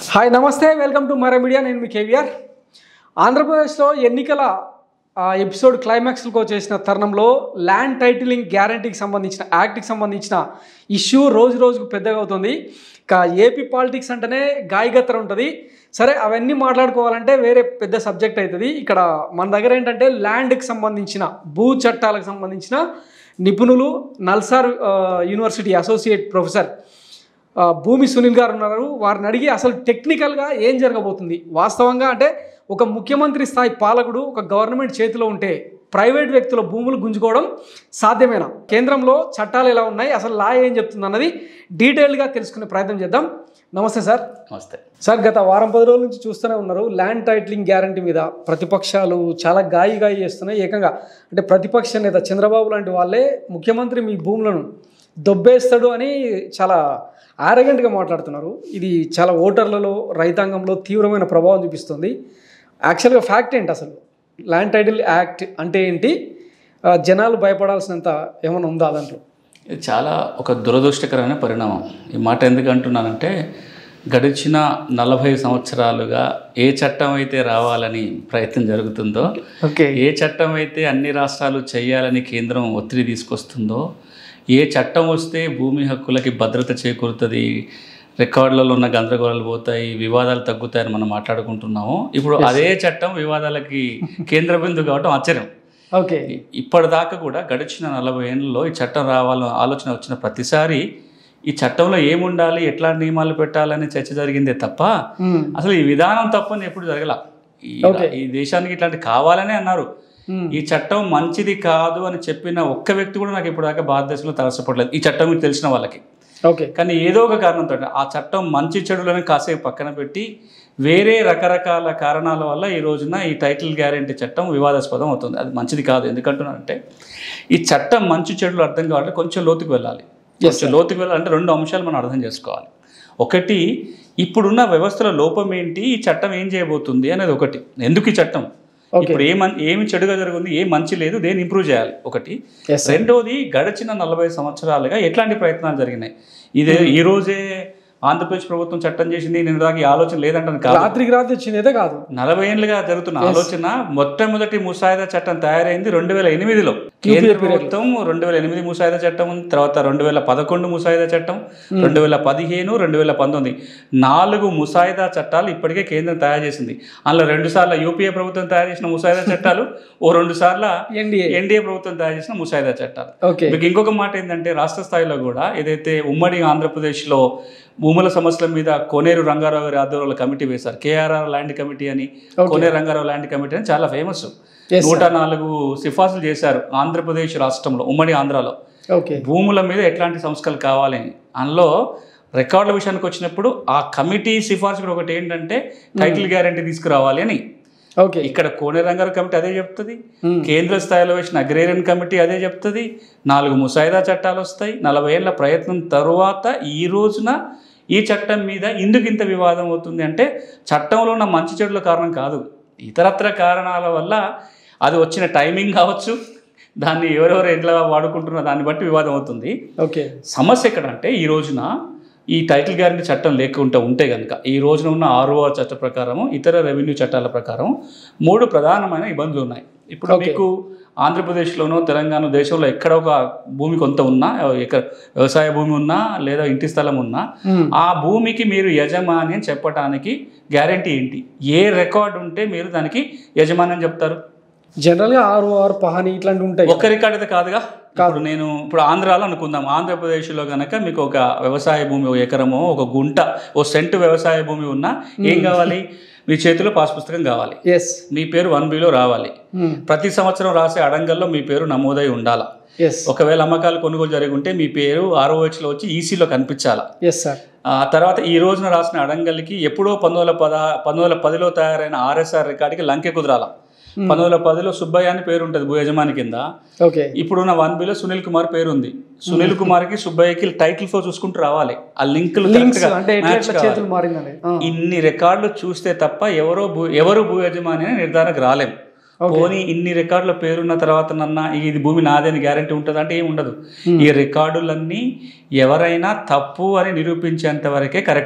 Hi నమస్తే welcome to మర media నేను మీ కేవీఆర్ ఆంధ్రప్రదేశ్లో ఎన్నికల ఆ, ఎపిసోడ్ క్లైమాక్స్కి వచ్చేసిన తరుణంలో ల్యాండ్ టైటిలింగ్ గ్యారంటీకి సంబంధించిన యాక్ట్కి సంబంధించిన ఇష్యూ రోజు రోజుకు పెద్దగా అవుతుంది ఇక ఏపీ పాలిటిక్స్ అంటేనే గాయగత్తర ఉంటుంది సరే అవన్నీ మాట్లాడుకోవాలంటే వేరే పెద్ద సబ్జెక్ట్ అవుతుంది ఇక్కడ మన దగ్గర ఏంటంటే ల్యాండ్కి సంబంధించిన భూ చట్టాలకు సంబంధించిన నిపుణులు నల్సార్ ఆ, యూనివర్సిటీ అసోసియేట్ ప్రొఫెసర్ ఆ, భూమి సునీల్ గారు ఉన్నారు వారిని అడిగి అసలు టెక్నికల్గా ఏం జరగబోతుంది వాస్తవంగా అంటే ఒక ముఖ్యమంత్రి స్థాయి పాలకుడు ఒక గవర్నమెంట్ చేతిలో ఉంటే ప్రైవేట్ వ్యక్తుల భూములు గుంజుకోవడం సాధ్యమేనా కేంద్రంలో చట్టాలు ఎలా ఉన్నాయి అసలు లా ఏం చెప్తుంది అన్నది డీటెయిల్గా తెలుసుకునే ప్రయత్నం చేద్దాం నమస్తే సార్ నమస్తే సార్ గత వారం పది రోజుల నుంచి చూస్తూనే ఉన్నారు ల్యాండ్ టైటిలింగ్ గ్యారంటీ మీద ప్రతిపక్షాలు చాలా గాయి గాయి చేస్తున్నాయి ఏకంగా అంటే ప్రతిపక్ష నేత చంద్రబాబు లాంటి వాళ్ళే ముఖ్యమంత్రి మీ భూములను దొబ్బేస్తాడు అని చాలా ఆరగెంట్గా మాట్లాడుతున్నారు ఇది చాలా ఓటర్లలో రైతాంగంలో తీవ్రమైన ప్రభావం చూపిస్తుంది యాక్చువల్గా ఫ్యాక్ట్ ఏంటి అసలు ల్యాండ్ టైటిల్ యాక్ట్ అంటే ఏంటి ఆ, జనాలు భయపడాల్సినంత ఏమైనా ఉందా దాంట్లో ఇది చాలా ఒక దురదృష్టకరమైన పరిణామం ఈ మాట ఎందుకు అంటున్నానంటే గడిచిన నలభై సంవత్సరాలుగా ఏ చట్టం అయితే రావాలని ప్రయత్నం జరుగుతుందో ఓకే ఏ చట్టం అయితే అన్ని రాష్ట్రాలు చేయాలని కేంద్రం ఒత్తిడి తీసుకొస్తుందో ఏ చట్టం వస్తే భూమి హక్కులకి భద్రత చేకూరుతుంది రికార్డులలో ఉన్న గందరగోళాలు పోతాయి వివాదాలు తగ్గుతాయని మనం మాట్లాడుకుంటున్నాము ఇప్పుడు అదే చట్టం వివాదాలకి కేంద్ర బిందువు కావటం ఆశ్చర్యం ఓకే ఇప్పటిదాకా కూడా గడిచిన నలభై ఏళ్ళలో ఈ చట్టం రావాలని ఆలోచన వచ్చిన ప్రతిసారి ఈ చట్టంలో ఏముండాలి ఎట్లాంటి నియమాలు పెట్టాలని చర్చ జరిగిందే తప్ప ఉమ్, అసలు ఈ విధానం తప్పని ఎప్పుడు జరగల ఈ Okay. ఈ దేశానికి ఇట్లాంటి కావాలనే అన్నారు ఉమ్, ఈ చట్టం మంచిది కాదు అని చెప్పిన ఒక్క వ్యక్తి కూడా నాకు ఇప్పుడు దాకా భారతదేశంలో తలసపడలేదు ఈ చట్టం గురించి తెలిసిన వాళ్ళకి ఓకే కానీ ఏదో ఒక కారణంతో ఆ చట్టం మంచి చెడులను కాసేపు పక్కన పెట్టి వేరే రకరకాల కారణాల వల్ల ఈ రోజున ఈ టైటిల్ గ్యారెంటీ చట్టం వివాదాస్పదం అవుతుంది అది మంచిది కాదు ఎందుకంటున్నానంటే ఈ చట్టం మంచి చెడులు అర్థం కావాలంటే కొంచెం లోతుకు వెళ్ళాలి కొంచెం లోతుకు వెళ్ళాలంటే రెండు అంశాలు మనం అర్థం చేసుకోవాలి ఒకటి ఇప్పుడున్న వ్యవస్థల లోపం ఏంటి ఈ చట్టం ఏం చేయబోతుంది అనేది ఒకటి ఎందుకు ఈ చట్టం ఇప్పుడు ఏ మం ఏమి చెడుగా జరుగుతుంది ఏ మంచి లేదు దేన్ని ఇంప్రూవ్ చేయాలి ఒకటి Yes, sir. రెండోది గడిచిన నలభై సంవత్సరాలుగా ఎట్లాంటి ప్రయత్నాలు జరిగినాయి ఇదే ఈ రోజే ఆంధ్రప్రదేశ్ ప్రభుత్వం చట్టం చేసింది నేను దాకా ఈ ఆలోచన లేదంటాను కాదు రాత్రికి రాత్రి వచ్చింది అయితే కాదు నలభై ఏళ్ళుగా జరుగుతున్న ఆలోచన మొట్టమొదటి ముసాయిదా చట్టం తయారైంది రెండు వేల ఎనిమిదిలో కేంద్ర ప్రభుత్వం రెండు వేల ఎనిమిది ముసాయిదా చట్టం ఉంది తర్వాత రెండు వేల పదకొండు ముసాయిదా చట్టం రెండు వేల పదిహేను రెండు వేల పంతొమ్మిది నాలుగు ముసాయిదా చట్టాలు ఇప్పటికే కేంద్రం తయారు చేసింది అందులో రెండు సార్లు యూపీఏ ప్రభుత్వం తయారు చేసిన ముసాయిదా చట్టాలు ఓ రెండు సార్లు ఎన్డీఏ ఎన్డీఏ ప్రభుత్వం తయారు చేసిన ముసాయిదా చట్టాలు ఓకే మీకు ఇంకొక మాట ఏంటంటే రాష్ట్ర స్థాయిలో కూడా ఏదైతే ఉమ్మడి ఆంధ్రప్రదేశ్లో భూముల సమస్యల మీద కోనేరు రంగారావు గారి ఆధ్వర్యంలో కమిటీ వేశారు కేఆర్ఆర్ ల్యాండ్ కమిటీ అని కోనేరు రంగారావు ల్యాండ్ కమిటీ అని చాలా ఫేమస్ Yes, నూట నాలుగు సిఫార్సులు చేశారు ఆంధ్రప్రదేశ్ రాష్ట్రంలో ఉమ్మడి ఆంధ్రాలో ఓకే భూముల మీద ఎట్లాంటి సంస్కరణలు కావాలని అందులో రికార్డుల విషయానికి వచ్చినప్పుడు ఆ కమిటీ సిఫార్సు కూడా ఒకటి ఏంటంటే టైటిల్ గ్యారంటీ తీసుకురావాలి అని ఓకే ఇక్కడ కోనే రంగారావు కమిటీ అదే చెప్తుంది Hmm. కేంద్ర స్థాయిలో వేసిన అగ్రేరియన్ కమిటీ అదే చెప్తుంది నాలుగు ముసాయిదా చట్టాలు వస్తాయి నలభై ఏళ్ల ప్రయత్నం తరువాత ఈ రోజున ఈ చట్టం మీద ఎందుకు ఇంత వివాదం అవుతుంది అంటే చట్టంలో ఉన్న మంచి చెడుల కారణం కాదు ఇతరత్ర కారణాల వల్ల అది వచ్చిన టైమింగ్ కావచ్చు దాన్ని ఎవరెవరు ఎట్లా వాడుకుంటున్న దాన్ని బట్టి వివాదం అవుతుంది ఓకే సమస్య ఎక్కడంటే ఈ రోజున ఈ టైటిల్ గ్యారంటీ చట్టం లేకుండా ఉంటే కనుక ఈ రోజున ఉన్న ఆర్ఓఆర్ చట్ట ప్రకారం ఇతర రెవెన్యూ చట్టాల ప్రకారం మూడు ప్రధానమైన ఇబ్బందులు ఉన్నాయి ఇప్పుడు Okay. మీకు ఆంధ్రప్రదేశ్లోనో తెలంగాణ దేశంలో ఎక్కడ ఒక భూమి కొంత ఉన్నా ఎక్కడ వ్యవసాయ భూమి ఉన్నా లేదా ఇంటి స్థలం ఉన్నా ఉమ్, ఆ భూమికి మీరు యజమాని అని చెప్పడానికి గ్యారంటీ ఏంటి ఏ రికార్డు ఉంటే మీరు దానికి యజమాని అని చెప్తారు జనరల్గా ఆరు ఆరు పహాని ఇట్లాంటివి ఉంటాయి ఒక్క రికార్డ్ అయితే కాదుగా ఇప్పుడు నేను ఇప్పుడు ఆంధ్రాలో అనుకుందాం ఆంధ్రప్రదేశ్లో కనుక మీకు ఒక వ్యవసాయ భూమి ఒక ఎకరమో ఒక గుంట ఓ సెంటు వ్యవసాయ భూమి ఉన్నా ఏం కావాలి మీ చేతిలో పాస్ పుస్తకం కావాలి ఎస్ మీ పేరు వన్ బిలో రావాలి ప్రతి సంవత్సరం రాసే అడంగల్లో మీ పేరు నమోదై ఉండాలి ఎస్ ఒకవేళ అమ్మకాలు కొనుగోలు జరిగి ఉంటే మీ పేరు ఆర్ఓహెచ్లో వచ్చి ఈసీలో కనిపించాలా ఎస్ సార్ ఆ తర్వాత ఈ రోజున రాసిన అడంగల్కి ఎప్పుడో పంతొమ్మిది వందల పద పంతొమ్మిది వందల పదిలో తయారైన ఆర్ఎస్ఆర్ రికార్డుకి లంకె కుదరాల పంతొమ్మిది వందల పదిలో సుబ్బయ్య అని పేరు ఉంటుంది భూ యజమాని కింద ఓకే ఇప్పుడున్న వన్ బిలో సునీల్ కుమార్ పేరు ఉంది సునీల్ కుమార్కి సుబ్బయ్యకి టైటిల్ ఫోర్ చూసుకుంటూ రావాలి ఆ లింకులు లింక్స్ correct గా అంటే ఎట్లా match ఎట్లా కావాలి. చేతులు మారిందని ఆ, ఇన్ని రికార్డులు చూస్తే తప్ప ఎవరో భూ ఎవరు భూ యజమాని అని నిర్ధారణకు రాలేం పోనీ ఇన్ని రికార్డుల పేరున్న తర్వాత నన్న ఇది భూమి నాదే అని గ్యారంటీ ఉంటుంది అంటే ఏమి ఉండదు ఈ రికార్డులన్నీ ఎవరైనా తప్పు అని నిరూపించేంత వరకే కరెక్ట్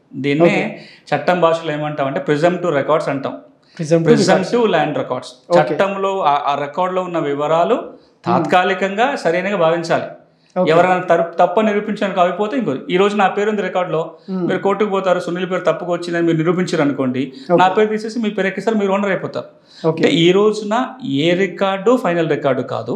దీన్నే చట్టం భాషలో ఏమంటాం అంటే ప్రిజమ్ టు రికార్డ్స్ అంటాం ప్రిజమ్ ప్రిజంటివ్ ల్యాండ్ రికార్డ్స్ చట్టంలో ఆ- ఆ రికార్డులో ఉన్న వివరాలు తాత్కాలికంగా సరైనగా భావించాలి ఎవరైనా తప్పు తప్పు నిరూపించడానికి అవిపోతే ఇంకో ఈ రోజు నా పేరు ఉంది రికార్డులో మీరు కోర్టుకు పోతారు సునీల్ పేరు తప్పుకు వచ్చిందని మీరు నిరూపించారు అనుకోండి నా పేరు తీసేసి మీ పేరు ఎక్కిస్తారు మీరు ఓనర్ అయిపోతారు ఓకే అంటే ఈ రోజున ఏ రికార్డు ఫైనల్ రికార్డు కాదు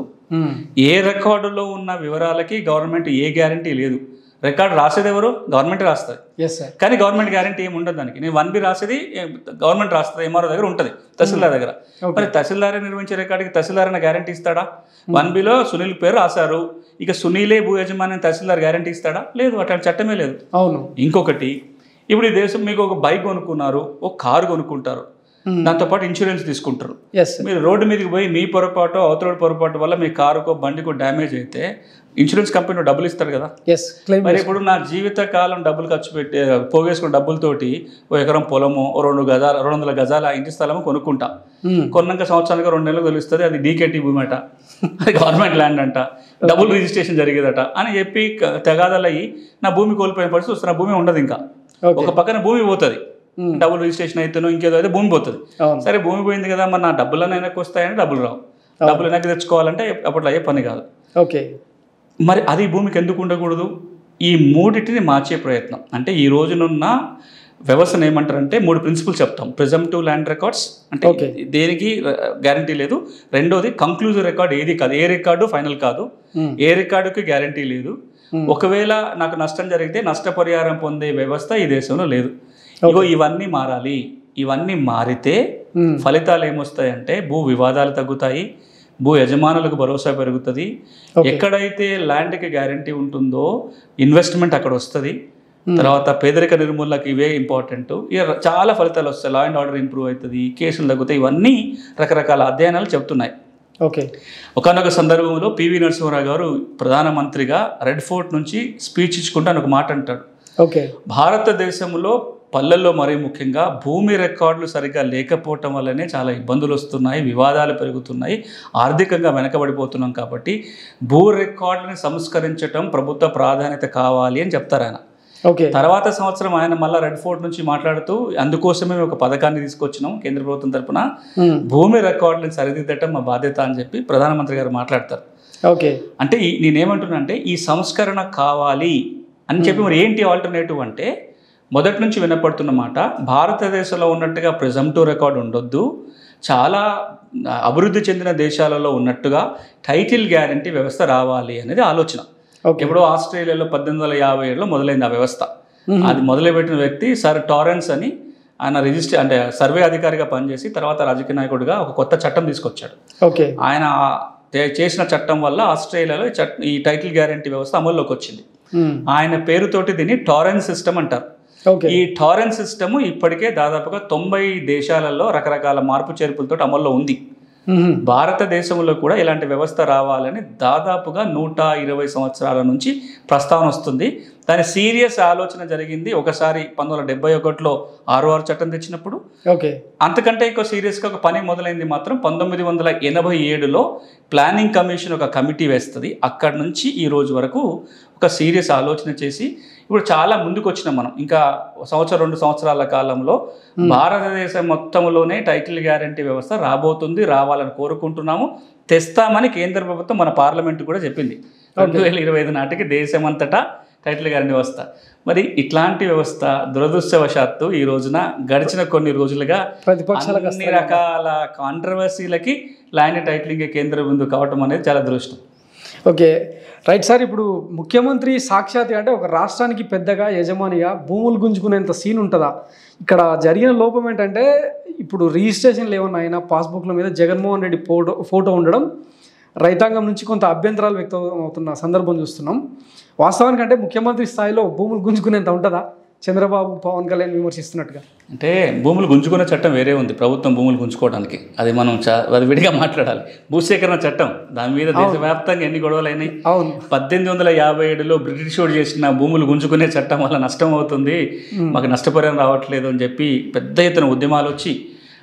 ఏ రికార్డులో ఉన్న వివరాలకి గవర్నమెంట్ ఏ గ్యారంటీ లేదు రికార్డు రాసేది ఎవరు గవర్నమెంట్ రాస్తుంది ఎస్ సార్ కానీ గవర్నమెంట్ గ్యారంటీ ఏమి ఉండదు దానికి నేను వన్ బి రాసేది గవర్నమెంట్ రాస్తుంది ఎంఆర్ఓ దగ్గర ఉంటుంది తహసీల్దార్ దగ్గర మరి తహసీల్దారే నిర్మించే రికార్డుకి తహసీల్దార్ అన్న గ్యారంటీ ఇస్తాడా వన్ బిలో సునీల్ పేరు రాశారు ఇక సునీలే భూ యజమాని అని తహసీల్దార్ గ్యారంటీ ఇస్తాడా లేదు అట్లాంటి చట్టమే లేదు అవును ఇంకొకటి ఇప్పుడు ఈ దేశం మీకు ఒక బైక్ కొనుక్కున్నారు ఒక కారు కొనుక్కుంటారు దాంతోపాటు ఇన్సూరెన్స్ తీసుకుంటారు ఎస్ మీరు రోడ్డు మీదకి పోయి మీ పొరపాటు అవతల పొరపాటు వల్ల మీ కారుకో బండికో డ్యామేజ్ అయితే ఇన్సూరెన్స్ కంపెనీ డబ్బులు ఇస్తారు కదా ఎస్ క్లెయిమ్ మరి ఇప్పుడు నా జీవిత కాలం డబ్బులు ఖర్చు పెట్టి పోగేసుకున్న డబ్బులతోటి ఓ ఎకరం పొలము ఓ రెండు గజాల రెండు వందల గజాల ఇంటి స్థలము కొనుక్కుంటా కొన్నాక సంవత్సరానికి రెండు నెలలకు తెలుస్తుంది అది డీకేటీ భూమి అట అది గవర్నమెంట్ ల్యాండ్ అంట డబుల్ రిజిస్ట్రేషన్ జరిగేదట అని చెప్పి క- తగాదాలయ్యి నా భూమి కోల్పోయిన పరిస్థితి వస్తుంది నా భూమి ఉండదు ఇంకా ఓకే ఒక పక్కన భూమి పోతుంది డబుల్ రిజిస్ట్రేషన్ అయితేనో ఇంకేదో అయితే భూమి పోతుంది అవును సరే భూమి పోయింది కదా మరి నా డబ్బులన్నీ వెనక్కి వస్తాయని డబ్బులు రావు డబ్బులు వెనక్కి తెచ్చుకోవాలంటే అప్పట్లో అయ్యే పని కాదు ఓకే మరి అది భూమికి ఎందుకు ఉండకూడదు ఈ మూడింటిని మార్చే ప్రయత్నం అంటే ఈ రోజునున్న వ్యవస్థను ఏమంటారంటే మూడు ప్రిన్సిపల్స్ చెప్తాం ప్రిజంటివ్ ల్యాండ్ రికార్డ్స్ అంటే Okay. దేనికి గ్యారంటీ లేదు రెండోది కంక్లూజివ్ రికార్డ్ ఏది కాదు ఏ రికార్డు ఫైనల్ కాదు Hmm. ఏ రికార్డుకి గ్యారంటీ లేదు Hmm. ఒకవేళ నాకు నష్టం జరిగితే నష్టపరిహారం పొందే వ్యవస్థ ఈ దేశంలో లేదు ఇగో ఇవన్నీ మారాలి ఇవన్నీ మారితే Hmm. ఫలితాలు ఏమొస్తాయంటే భూ వివాదాలు తగ్గుతాయి భూ యజమానులకు భరోసా పెరుగుతుంది Okay. ఎక్కడైతే ల్యాండ్కి గ్యారంటీ ఉంటుందో ఇన్వెస్ట్మెంట్ అక్కడ వస్తుంది తర్వాత పేదరిక నిర్మూలనకి ఇవే ఇంపార్టెంట్ ఇక చాలా ఫలితాలు వస్తాయి లా అండ్ ఆర్డర్ ఇంప్రూవ్ అవుతుంది కేసులు తగ్గుతాయి ఇవన్నీ రకరకాల అధ్యయనాలు చెప్తున్నాయి ఓకే ఒకనొక సందర్భంలో పివి నరసింహరావు గారు ప్రధానమంత్రిగా రెడ్ ఫోర్ట్ నుంచి స్పీచ్ ఇచ్చుకుంటూ ఆయన ఒక మాట అంటాడు ఓకే భారతదేశంలో పల్లెల్లో మరీ ముఖ్యంగా భూమి రికార్డులు సరిగ్గా లేకపోవటం వల్లనే చాలా ఇబ్బందులు వస్తున్నాయి వివాదాలు పెరుగుతున్నాయి ఆర్థికంగా వెనకబడిపోతున్నాం కాబట్టి భూ రికార్డుని సంస్కరించటం ప్రభుత్వ ప్రాధాన్యత కావాలి అని చెప్తారు ఆయన ఓకే తర్వాత సంవత్సరం ఆయన మళ్ళీ రెడ్ ఫోర్ట్ నుంచి మాట్లాడుతూ అందుకోసమే మేము ఒక పథకాన్ని తీసుకొచ్చినాం కేంద్ర ప్రభుత్వం తరపున Hmm. భూమి రికార్డులను సరిదిద్దటం మా బాధ్యత అని చెప్పి ప్రధానమంత్రి గారు మాట్లాడతారు ఓకే అంటే ఈ- నేనేమంటున్నా అంటే ఈ సంస్కరణ కావాలి అని చెప్పి మరి ఏంటి ఆల్టర్నేటివ్ అంటే మొదటి నుంచి వినపడుతున్న మాట భారతదేశంలో ఉన్నట్టుగా ప్రిజంటివ్ రికార్డ్ ఉండొద్దు చాలా ఆ, అభివృద్ధి చెందిన దేశాలలో ఉన్నట్టుగా టైటిల్ గ్యారంటీ వ్యవస్థ రావాలి అనేది ఆలోచన ఓకే ఎప్పుడో ఆస్ట్రేలియాలో పద్దెనిమిది వందల యాభై ఏడులో మొదలైంది ఆ వ్యవస్థ అది మొదలుపెట్టిన వ్యక్తి సర్ టారెన్స్ అని ఆయన రిజిస్టర్ అంటే సర్వే అధికారిగా పనిచేసి తర్వాత రాజకీయ నాయకుడిగా ఒక కొత్త చట్టం తీసుకొచ్చాడు ఓకే ఆయన ఆ తే- చేసిన చట్టం వల్ల ఆస్ట్రేలియాలో ఈ చట్ ఈ టైటిల్ గ్యారంటీ వ్యవస్థ అమల్లోకి వచ్చింది Hmm. ఆయన పేరుతోటి దీన్ని టారెన్స్ సిస్టమ్ అంటారు ఓకే ఈ టారెన్స్ సిస్టమ్ ఇప్పటికే దాదాపుగా తొంభై దేశాలలో రకరకాల మార్పు చేర్పులతో అమల్లో ఉంది Hmm. భారతదేశంలో కూడా ఇలాంటి వ్యవస్థ రావాలని దాదాపుగా నూట ఇరవై సంవత్సరాల నుంచి ప్రస్తావన వస్తుంది దాని సీరియస్ ఆలోచన జరిగింది ఒకసారి పంతొమ్మిది వందల డెబ్బై ఒకటిలో ఆరు ఆరు చట్టం తెచ్చినప్పుడు ఓకే అంతకంటే ఎక్కువ సీరియస్గా ఒక పని మొదలైంది మాత్రం పంతొమ్మిది వందల ఎనభై ఏడులో ప్లానింగ్ కమిషన్ ఒక కమిటీ వేస్తుంది అక్కడి నుంచి ఈ రోజు వరకు ఒక సీరియస్ ఆలోచన చేసి ఇప్పుడు చాలా ముందుకు వచ్చినాం మనం ఇంకా సంవత్సరం రెండు సంవత్సరాల కాలంలో భారతదేశం మొత్తంలోనే టైటిల్ గ్యారంటీ వ్యవస్థ రాబోతుంది రావాలని కోరుకుంటున్నాము తెస్తామని కేంద్ర ప్రభుత్వం మన పార్లమెంట్ కూడా చెప్పింది రెండు వేల ఇరవై ఐదు నాటికి దేశమంతటా టైటిల్ గ్యారంటీ వ్యవస్థ మరి ఇట్లాంటి వ్యవస్థ దురదృష్టవశాత్తు ఈ రోజున గడిచిన కొన్ని రోజులుగా ప్రతిపక్షాలకు అన్ని రకాల కాంట్రవర్సీలకి ల్యాండ్ టైటిలింగ్ కేంద్ర బిందు కావటం అనేది చాలా దృష్టం ఓకే రైట్ సార్ ఇప్పుడు ముఖ్యమంత్రి సాక్షాత్ అంటే ఒక రాష్ట్రానికి పెద్దగా యజమానిగా భూములు గుంజుకునేంత సీన్ ఉంటుందా ఇక్కడ జరిగిన లోపం ఏంటంటే ఇప్పుడు రిజిస్ట్రేషన్లు ఏమన్నా అయినా పాస్బుక్ల మీద జగన్మోహన్ రెడ్డి ఫోటో ఫోటో ఉండడం రైతాంగం నుంచి కొంత అభ్యంతరాలు వ్యక్తం అవుతున్న సందర్భం చూస్తున్నాం వాస్తవానికి అంటే ముఖ్యమంత్రి స్థాయిలో భూములు గుంజుకునేంత ఉంటుందా చంద్రబాబు పవన్ కళ్యాణ్ విమర్శిస్తున్నట్టుగా అంటే భూములు గుంజుకునే చట్టం వేరే ఉంది ప్రభుత్వం భూములు గుంజుకోవడానికి అది మనం చా అది విడిగా మాట్లాడాలి భూసేకరణ చట్టం దాని మీద దేశవ్యాప్తంగా ఎన్ని గొడవలు అయినాయి అవును పద్దెనిమిది వందల యాభై ఏడులో బ్రిటిష్ వాడు చేసిన భూములు గుంజుకునే చట్టం వల్ల నష్టం అవుతుంది మాకు నష్టపరిహారం రావట్లేదు అని చెప్పి పెద్ద ఎత్తున ఉద్యమాలు వచ్చి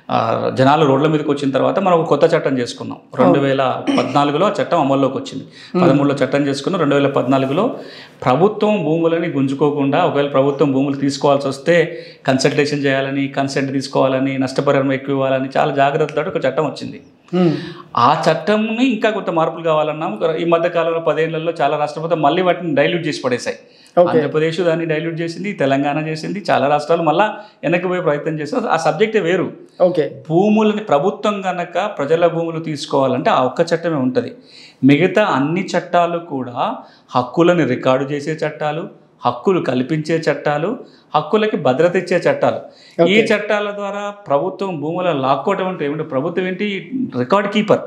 ఆ, జనాలు రోడ్ల మీదకి వచ్చిన తర్వాత మనం ఒక కొత్త చట్టం చేసుకున్నాం రెండు వేల పద్నాలుగులో ఆ చట్టం అమల్లోకి వచ్చింది పదమూడులో చట్టం చేసుకున్నాం రెండు వేల పద్నాలుగులో ప్రభుత్వం భూములని గుంజుకోకుండా ఒకవేళ ప్రభుత్వం భూములు తీసుకోవాల్సి వస్తే కన్సల్టేషన్ చేయాలని కన్సెంట్ తీసుకోవాలని నష్టపరిహారం ఎక్కువ ఇవ్వాలని చాలా జాగ్రత్తతో ఒక చట్టం వచ్చింది ఉమ్. ఆ చట్టంని ఇంకా కొంత మార్పులు కావాలన్నా ఒక- ఈ మధ్య కాలంలో పదేళ్లలో చాలా రాష్ట్రాలు మళ్ళీ వాటిని డైల్యూట్ చేసి పడేశాయి Okay. ఆంధ్రప్రదేశ్ దాన్ని డైల్యూట్ చేసింది తెలంగాణ చేసింది చాలా రాష్ట్రాలు మళ్ళీ వెనక్కి పోయే ప్రయత్నం చేస్తారు ఆ సబ్జెక్టే వేరు ఓకే భూములని ప్రభుత్వం కనుక ప్రజల భూములు తీసుకోవాలంటే ఆ ఒక్క చట్టమే ఉంటుంది మిగతా అన్ని చట్టాలు కూడా హక్కులను రికార్డు చేసే చట్టాలు హక్కులు కల్పించే చట్టాలు హక్కులకి భద్రత ఇచ్చే చట్టాలు ఈ చట్టాల ద్వారా ప్రభుత్వం భూముల లాక్కోవటం అంటే ఏమిటి ప్రభుత్వం ఏంటి రికార్డ్ కీపర్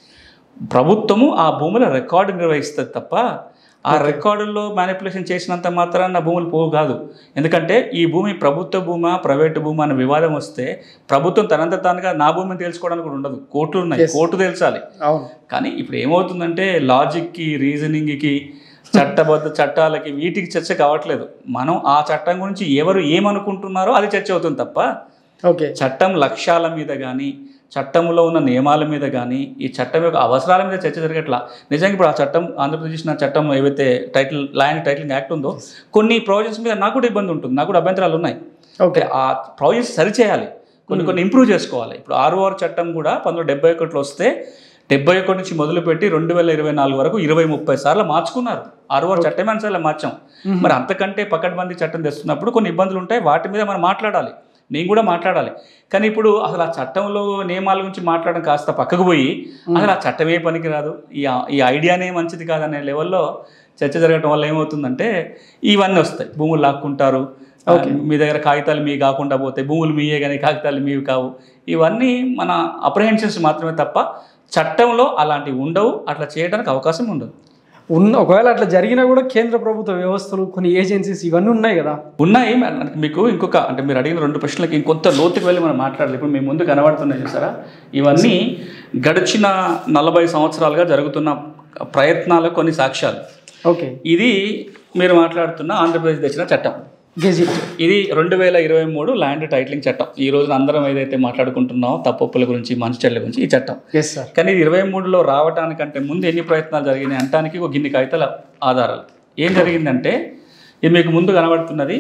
ప్రభుత్వము ఆ భూముల రికార్డు నిర్వహిస్తుంది తప్ప ఆ రికార్డుల్లో మ్యానిపులేషన్ చేసినంత మాత్రాన భూములు పోవు కాదు ఎందుకంటే ఈ భూమి ప్రభుత్వ భూమా ప్రైవేటు భూమా అనే వివాదం వస్తే ప్రభుత్వం తనంత తానుగా నా భూమిని తెలుసుకోవడానికి కూడా ఉండదు కోర్టులు ఉన్నాయి కోర్టు తెలుసాలి అవును కానీ ఇప్పుడు ఏమవుతుందంటే లాజిక్కి రీజనింగ్కి చట్టబద్ధ చట్టాలకి వీటికి చర్చ కావట్లేదు మనం ఆ చట్టం గురించి ఎవరు ఏమనుకుంటున్నారో అది చర్చ అవుతుంది తప్ప ఓకే చట్టం లక్ష్యాల మీద కానీ చట్టంలో ఉన్న నియమాల మీద కానీ ఈ చట్టం యొక్క అవసరాల మీద చర్చ జరగట్లా నిజంగా ఇప్పుడు ఆ చట్టం ఆంధ్రప్రదేశ్ నా చట్టం ఏవైతే టైటిల్ ల్యాండ్ టైటిలింగ్ యాక్ట్ ఉందో కొన్ని ప్రావిజన్స్ మీద నాకు కూడా ఇబ్బంది ఉంటుంది నాకు కూడా అభ్యంతరాలు ఉన్నాయి ఓకే ఆ ప్రావిజన్స్ సరిచేయాలి కొన్ని కొన్ని ఇంప్రూవ్ చేసుకోవాలి ఇప్పుడు ఆర్ఓఆర్ చట్టం కూడా పంతొమ్మిది డెబ్బై ఒకటిలో వస్తే డెబ్బై ఒకటి నుంచి మొదలుపెట్టి రెండు వేల ఇరవై నాలుగు వరకు ఇరవై ముప్పై సార్లు మార్చుకున్నారు ఆర్ఓఆర్ చట్టమే అన్నిసార్లు మార్చాం మరి అంతకంటే పకడ్బందీ చట్టం తెస్తున్నప్పుడు కొన్ని ఇబ్బందులు ఉంటాయి వాటి మీద మనం మాట్లాడాలి నేను కూడా మాట్లాడాలి కానీ ఇప్పుడు అసలు ఆ చట్టంలో నియమాల గురించి మాట్లాడడం కాస్త పక్కకు పోయి అసలు ఆ చట్టమే పనికిరాదు ఈ ఈ ఐడియానే మంచిది కాదనే లెవెల్లో చర్చ జరగడం వల్ల ఏమవుతుందంటే ఇవన్నీ వస్తాయి భూములు లాక్కుంటారు ఆ, మీ దగ్గర కాగితాలు మీ కాకుండా పోతాయి భూములు మీయే కానీ కాగితాలు మీవి కావు ఇవన్నీ మన అప్రహెన్షన్స్ మాత్రమే తప్ప చట్టంలో అలాంటివి ఉండవు అట్లా చేయడానికి అవకాశం ఉండదు ఉన్న ఒకవేళ అట్లా జరిగినా కూడా కేంద్ర ప్రభుత్వ వ్యవస్థలు కొన్ని ఏజెన్సీస్ ఇవన్నీ ఉన్నాయి కదా ఉన్నాయి మన- మీకు ఇంకొక అంటే మీరు అడిగిన రెండు ప్రశ్నలకి ఇంకొంత లోతుకు వెళ్ళి మనం మాట్లాడాలి ఇప్పుడు మీ ముందు కనబడుతున్నాయి చూసారా ఇవన్నీ గడిచిన నలభై సంవత్సరాలుగా జరుగుతున్న ప్రయత్నాల కొన్ని సాక్ష్యాలు ఓకే ఇది మీరు మాట్లాడుతున్న ఆంధ్రప్రదేశ్ తెచ్చిన చట్టం గెజిట్ ఇది రెండు వేల ఇరవై మూడు ల్యాండ్ టైటిలింగ్ చట్టం ఈ రోజున అందరం ఏదైతే మాట్లాడుకుంటున్నామో తప్పొప్పుల గురించి మంచి చెడ్ల గురించి ఈ చట్టం ఎస్ సార్ కానీ ఇది ఇరవై మూడులో రావడానికంటే ముందు ఎన్ని ప్రయత్నాలు జరిగినాయి అంటానికి ఒక గిన్ని కాగితాల ఆధారాలు ఏం జరిగిందంటే ఇది మీకు ముందు కనబడుతున్నది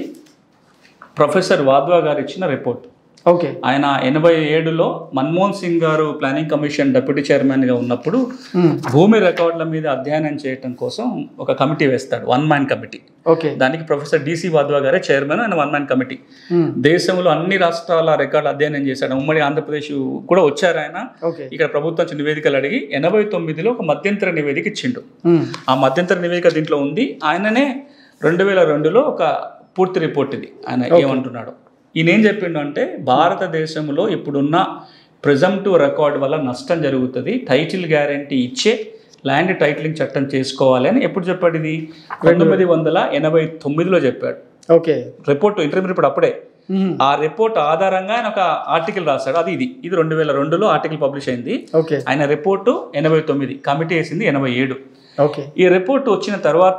ప్రొఫెసర్ వాద్వా గారు ఇచ్చిన రిపోర్ట్ ఓకే ఆయన ఎనభై ఏడులో మన్మోహన్ సింగ్ గారు ప్లానింగ్ కమిషన్ డెప్యూటీ చైర్మన్గా ఉన్నప్పుడు భూమి రికార్డుల మీద అధ్యయనం చేయడం కోసం ఒక కమిటీ వేస్తాడు వన్ మ్యాన్ కమిటీ ఓకే దానికి ప్రొఫెసర్ డిసి వాద్వా గారే chairman and one man committee దేశంలో అన్ని రాష్ట్రాల రికార్డు అధ్యయనం చేశాడు ఉమ్మడి ఆంధ్రప్రదేశ్ కూడా వచ్చారు ఆయన ఓకే ఇక్కడ ప్రభుత్వం నుంచి నివేదికలు అడిగి ఎనభై తొమ్మిదిలో ఒక మధ్యంతర నివేదిక ఇచ్చిండు ఆ మధ్యంతర నివేదిక దీంట్లో ఉంది ఆయననే రెండు వేల రెండులో ఒక పూర్తి రిపోర్ట్ ఇది ఆయన ఏమంటున్నాడు ఈయన ఏం చెప్పిండు అంటే భారతదేశంలో ఇప్పుడున్న ప్రిజంటివ్ రికార్డ్ వల్ల నష్టం జరుగుతుంది టైటిల్ గ్యారంటీ ఇచ్చే ల్యాండ్ టైటిలింగ్ చట్టం చేసుకోవాలి అని ఎప్పుడు చెప్పాడు ఇది పంతొమ్మిది వందల ఎనభై తొమ్మిదిలో చెప్పాడు ఓకే రిపోర్ట్ ఇంటర్వ్యూ రిపోర్ట్ అప్పుడే ఆ రిపోర్ట్ ఆధారంగా ఆయన ఒక ఆర్టికల్ రాశాడు అది ఇది ఇది రెండు వేల రెండులో ఆర్టికల్ పబ్లిష్ అయింది ఓకే ఆయన రిపోర్టు ఎనభై తొమ్మిది కమిటీ వేసింది ఎనభై ఏడు ఓకే ఈ రిపోర్ట్ వచ్చిన తర్వాత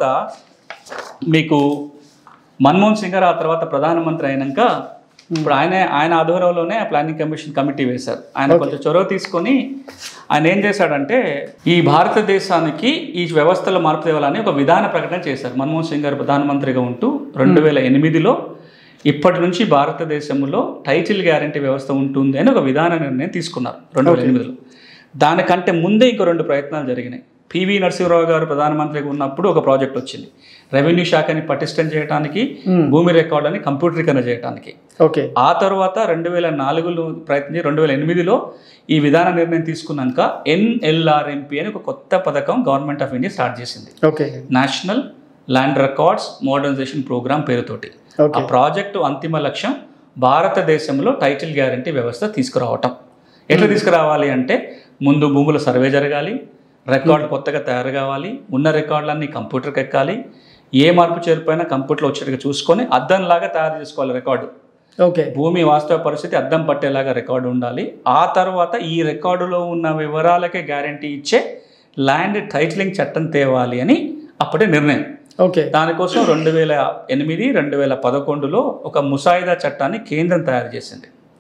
మీకు మన్మోహన్ సింగ్ గారు ఆ తర్వాత ప్రధానమంత్రి అయినాక ఇప్పుడు ఆయన ఆయన ఆధ్వర్యంలోనే ఆ ప్లానింగ్ కమిషన్ కమిటీ వేశారు ఆయన కొంచెం చొరవ తీసుకొని ఆయన ఏం చేశాడంటే ఈ భారతదేశానికి ఈ వ్యవస్థలో మార్పు తేవాలని ఒక విధాన ప్రకటన చేశారు మన్మోహన్ సింగ్ గారు ప్రధానమంత్రిగా ఉంటూ రెండు వేల ఎనిమిదిలో ఇప్పటి నుంచి భారతదేశంలో టైటిల్ గ్యారంటీ వ్యవస్థ ఉంటుంది అని ఒక విధాన నిర్ణయం తీసుకున్నారు రెండు వేల ఎనిమిదిలో దానికంటే ముందే ఇంకో రెండు ప్రయత్నాలు జరిగినాయి పివి నరసింహరావు గారు ప్రధానమంత్రిగా ఉన్నప్పుడు ఒక ప్రాజెక్ట్ వచ్చింది రెవెన్యూ శాఖని పటిష్టం చేయడానికి భూమి రికార్డుని కంప్యూటరీకరణ చేయడానికి ఓకే ఆ తర్వాత రెండు వేల నాలుగులో ప్రయత్నించి రెండు వేల ఎనిమిదిలో ఈ విధాన నిర్ణయం తీసుకున్నాక ఎన్ఎల్ఆర్ఎంపీ అని ఒక కొత్త పథకం గవర్నమెంట్ ఆఫ్ ఇండియా స్టార్ట్ చేసింది okay national land records modernization programme పేరుతోటి ఆ ఓకే ప్రాజెక్టు అంతిమ లక్ష్యం భారతదేశంలో టైటిల్ గ్యారంటీ వ్యవస్థ తీసుకురావటం ఎట్లా తీసుకురావాలి అంటే ముందు భూముల సర్వే జరగాలి రికార్డు కొత్తగా తయారు కావాలి ఉన్న రికార్డులన్నీ కంప్యూటర్కి ఎక్కాలి ఏ మార్పు చేరిపోయినా కంప్యూటర్లో వచ్చేట్టుగా చూసుకొని అద్దంలాగా తయారు చేసుకోవాలి రికార్డు ఓకే భూమి వాస్తవ పరిస్థితి అద్దం పట్టేలాగా రికార్డు ఉండాలి ఆ తర్వాత ఈ రికార్డులో ఉన్న వివరాలకే గ్యారంటీ ఇచ్చే ల్యాండ్ టైటిలింగ్ చట్టం తేవాలి అని అప్పటి నిర్ణయం ఓకే దానికోసం రెండు వేల ఎనిమిది రెండు వేల పదకొండులో ఒక ముసాయిదా చట్టాన్ని కేంద్రం తయారు చేసింది